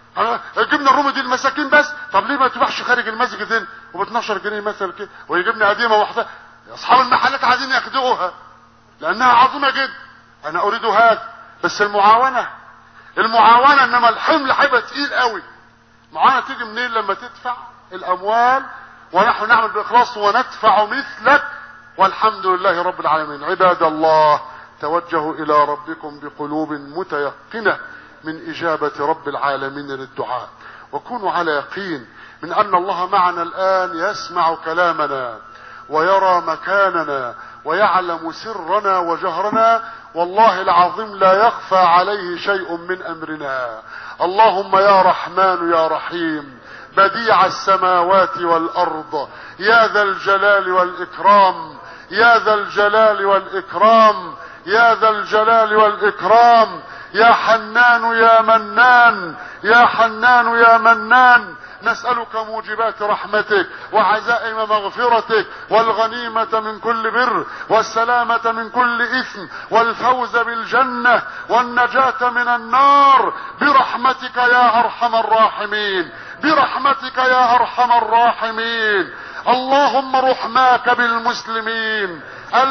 جبنا الرومي دي المساكين بس طب ليه ما تبيعش خارج المسجد هنا وب 12 جنيه مثلا كده ويجيبنا قديمه واحده اصحاب المحلات عايزين ياخدوها لانها عظيمه جدا انا اريد هذا بس المعاونه المعاونه انما الحمل هيبقى تقيل قوي معاونه تيجي منين لما تدفع الاموال ونحن نعمل باخلاص وندفع مثلك والحمد لله رب العالمين عباد الله توجهوا الى ربكم بقلوب متيقنه من اجابه رب العالمين للدعاء وكونوا على يقين من ان الله معنا الان يسمع كلامنا ويرى مكاننا ويعلم سرنا وجهرنا والله العظيم لا يخفى عليه شيء من امرنا اللهم يا رحمن يا رحيم بديع السماوات والارض يا ذا الجلال والاكرام يا ذا الجلال والاكرام يا ذا الجلال والاكرام يا حنان يا منان يا حنان يا منان نسألك موجبات رحمتك وعزائم مغفرتك والغنيمة من كل بر والسلامة من كل إثم والفوز بالجنة والنجاة من النار برحمتك يا أرحم الراحمين برحمتك يا أرحم الراحمين اللهم رحماك بالمسلمين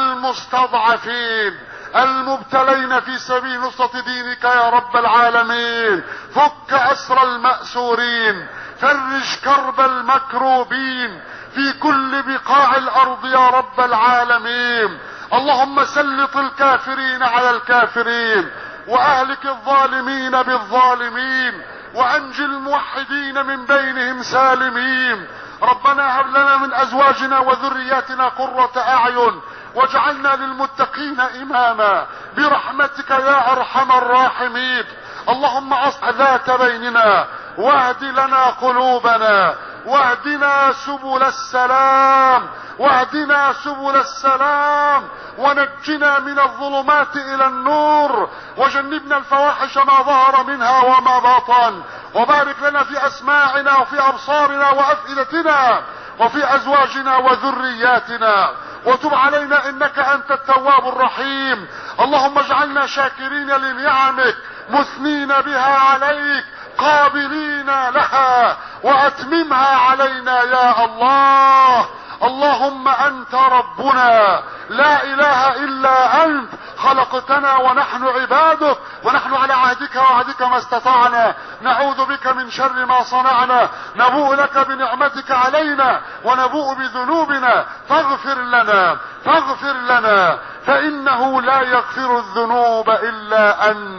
المستضعفين المبتلين في سبيل نصرة دينك يا رب العالمين فك أسر المأسورين فرج كرب المكروبين في كل بقاع الأرض يا رب العالمين اللهم سلط الكافرين على الكافرين وأهلك الظالمين بالظالمين وأنجي الموحدين من بينهم سالمين ربنا هب لنا من أزواجنا وذرياتنا قرة أعين واجعلنا للمتقين اماما برحمتك يا ارحم الراحمين اللهم اصلح ذات بيننا واهد لنا قلوبنا واهدنا سبل السلام واهدنا سبل السلام ونجنا من الظلمات الى النور وجنبنا الفواحش ما ظهر منها وما بطن وبارك لنا في اسماعنا وفي ابصارنا وافئدتنا وفي ازواجنا وذرياتنا وتب علينا انك انت التواب الرحيم اللهم اجعلنا شاكرين لنعمك مثنين بها عليك قابلين لها واتممها علينا يا الله اللهم انت ربنا لا اله الا انت خلقتنا ونحن عبادك ونحن على عهدك وعهدك ما استطعنا نعوذ بك من شر ما صنعنا نبوء لك بنعمتك علينا ونبوء بذنوبنا فاغفر لنا فاغفر لنا فانه لا يغفر الذنوب الا انت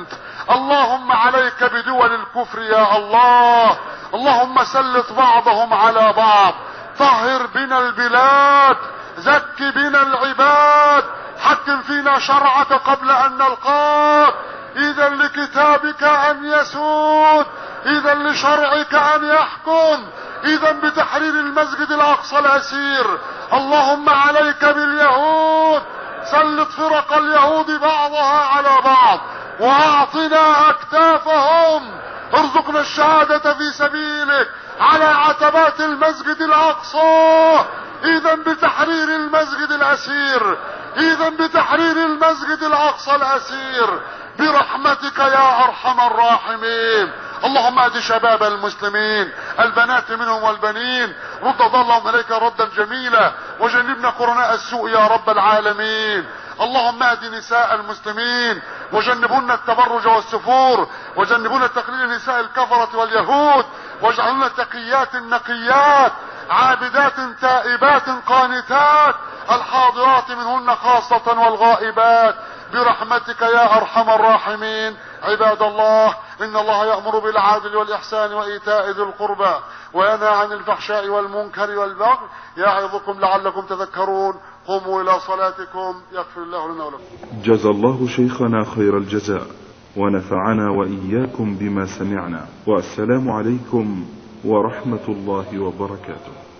اللهم عليك بدول الكفر يا الله اللهم سلط بعضهم على بعض طهر بنا البلاد زك بنا العباد حكم فينا شرعك قبل ان نلقاك اذا لكتابك ان يسود اذا لشرعك ان يحكم اذا بتحرير المسجد الاقصى الاسير اللهم عليك باليهود سلط فرق اليهود بعضها على بعض واعطنا اكتافهم ارزقنا الشهادة في سبيلك على عتبات المسجد الاقصى اذا بتحرير المسجد الاسير اذا بتحرير المسجد الاقصى الاسير برحمتك يا ارحم الراحمين اللهم اهد شباب المسلمين البنات منهم والبنين رد ضلهم اليك ردا جميلا وجنبنا قرناء السوء يا رب العالمين اللهم اهد نساء المسلمين وجنبونا التبرج والسفور وجنبونا تقليل نساء الكفرة واليهود واجعلنا تقيات نقيات عابدات تائبات قانتات الحاضرات منهن خاصة والغائبات برحمتك يا ارحم الراحمين عباد الله ان الله يأمر بالعدل والاحسان وايتاء ذي القربى وينهى عن الفحشاء والمنكر والبغي يعظكم لعلكم تذكرون قوموا الى صلاتكم يغفر الله لنا ولكم جزى الله شيخنا خير الجزاء ونفعنا واياكم بما سمعنا والسلام عليكم ورحمه الله وبركاته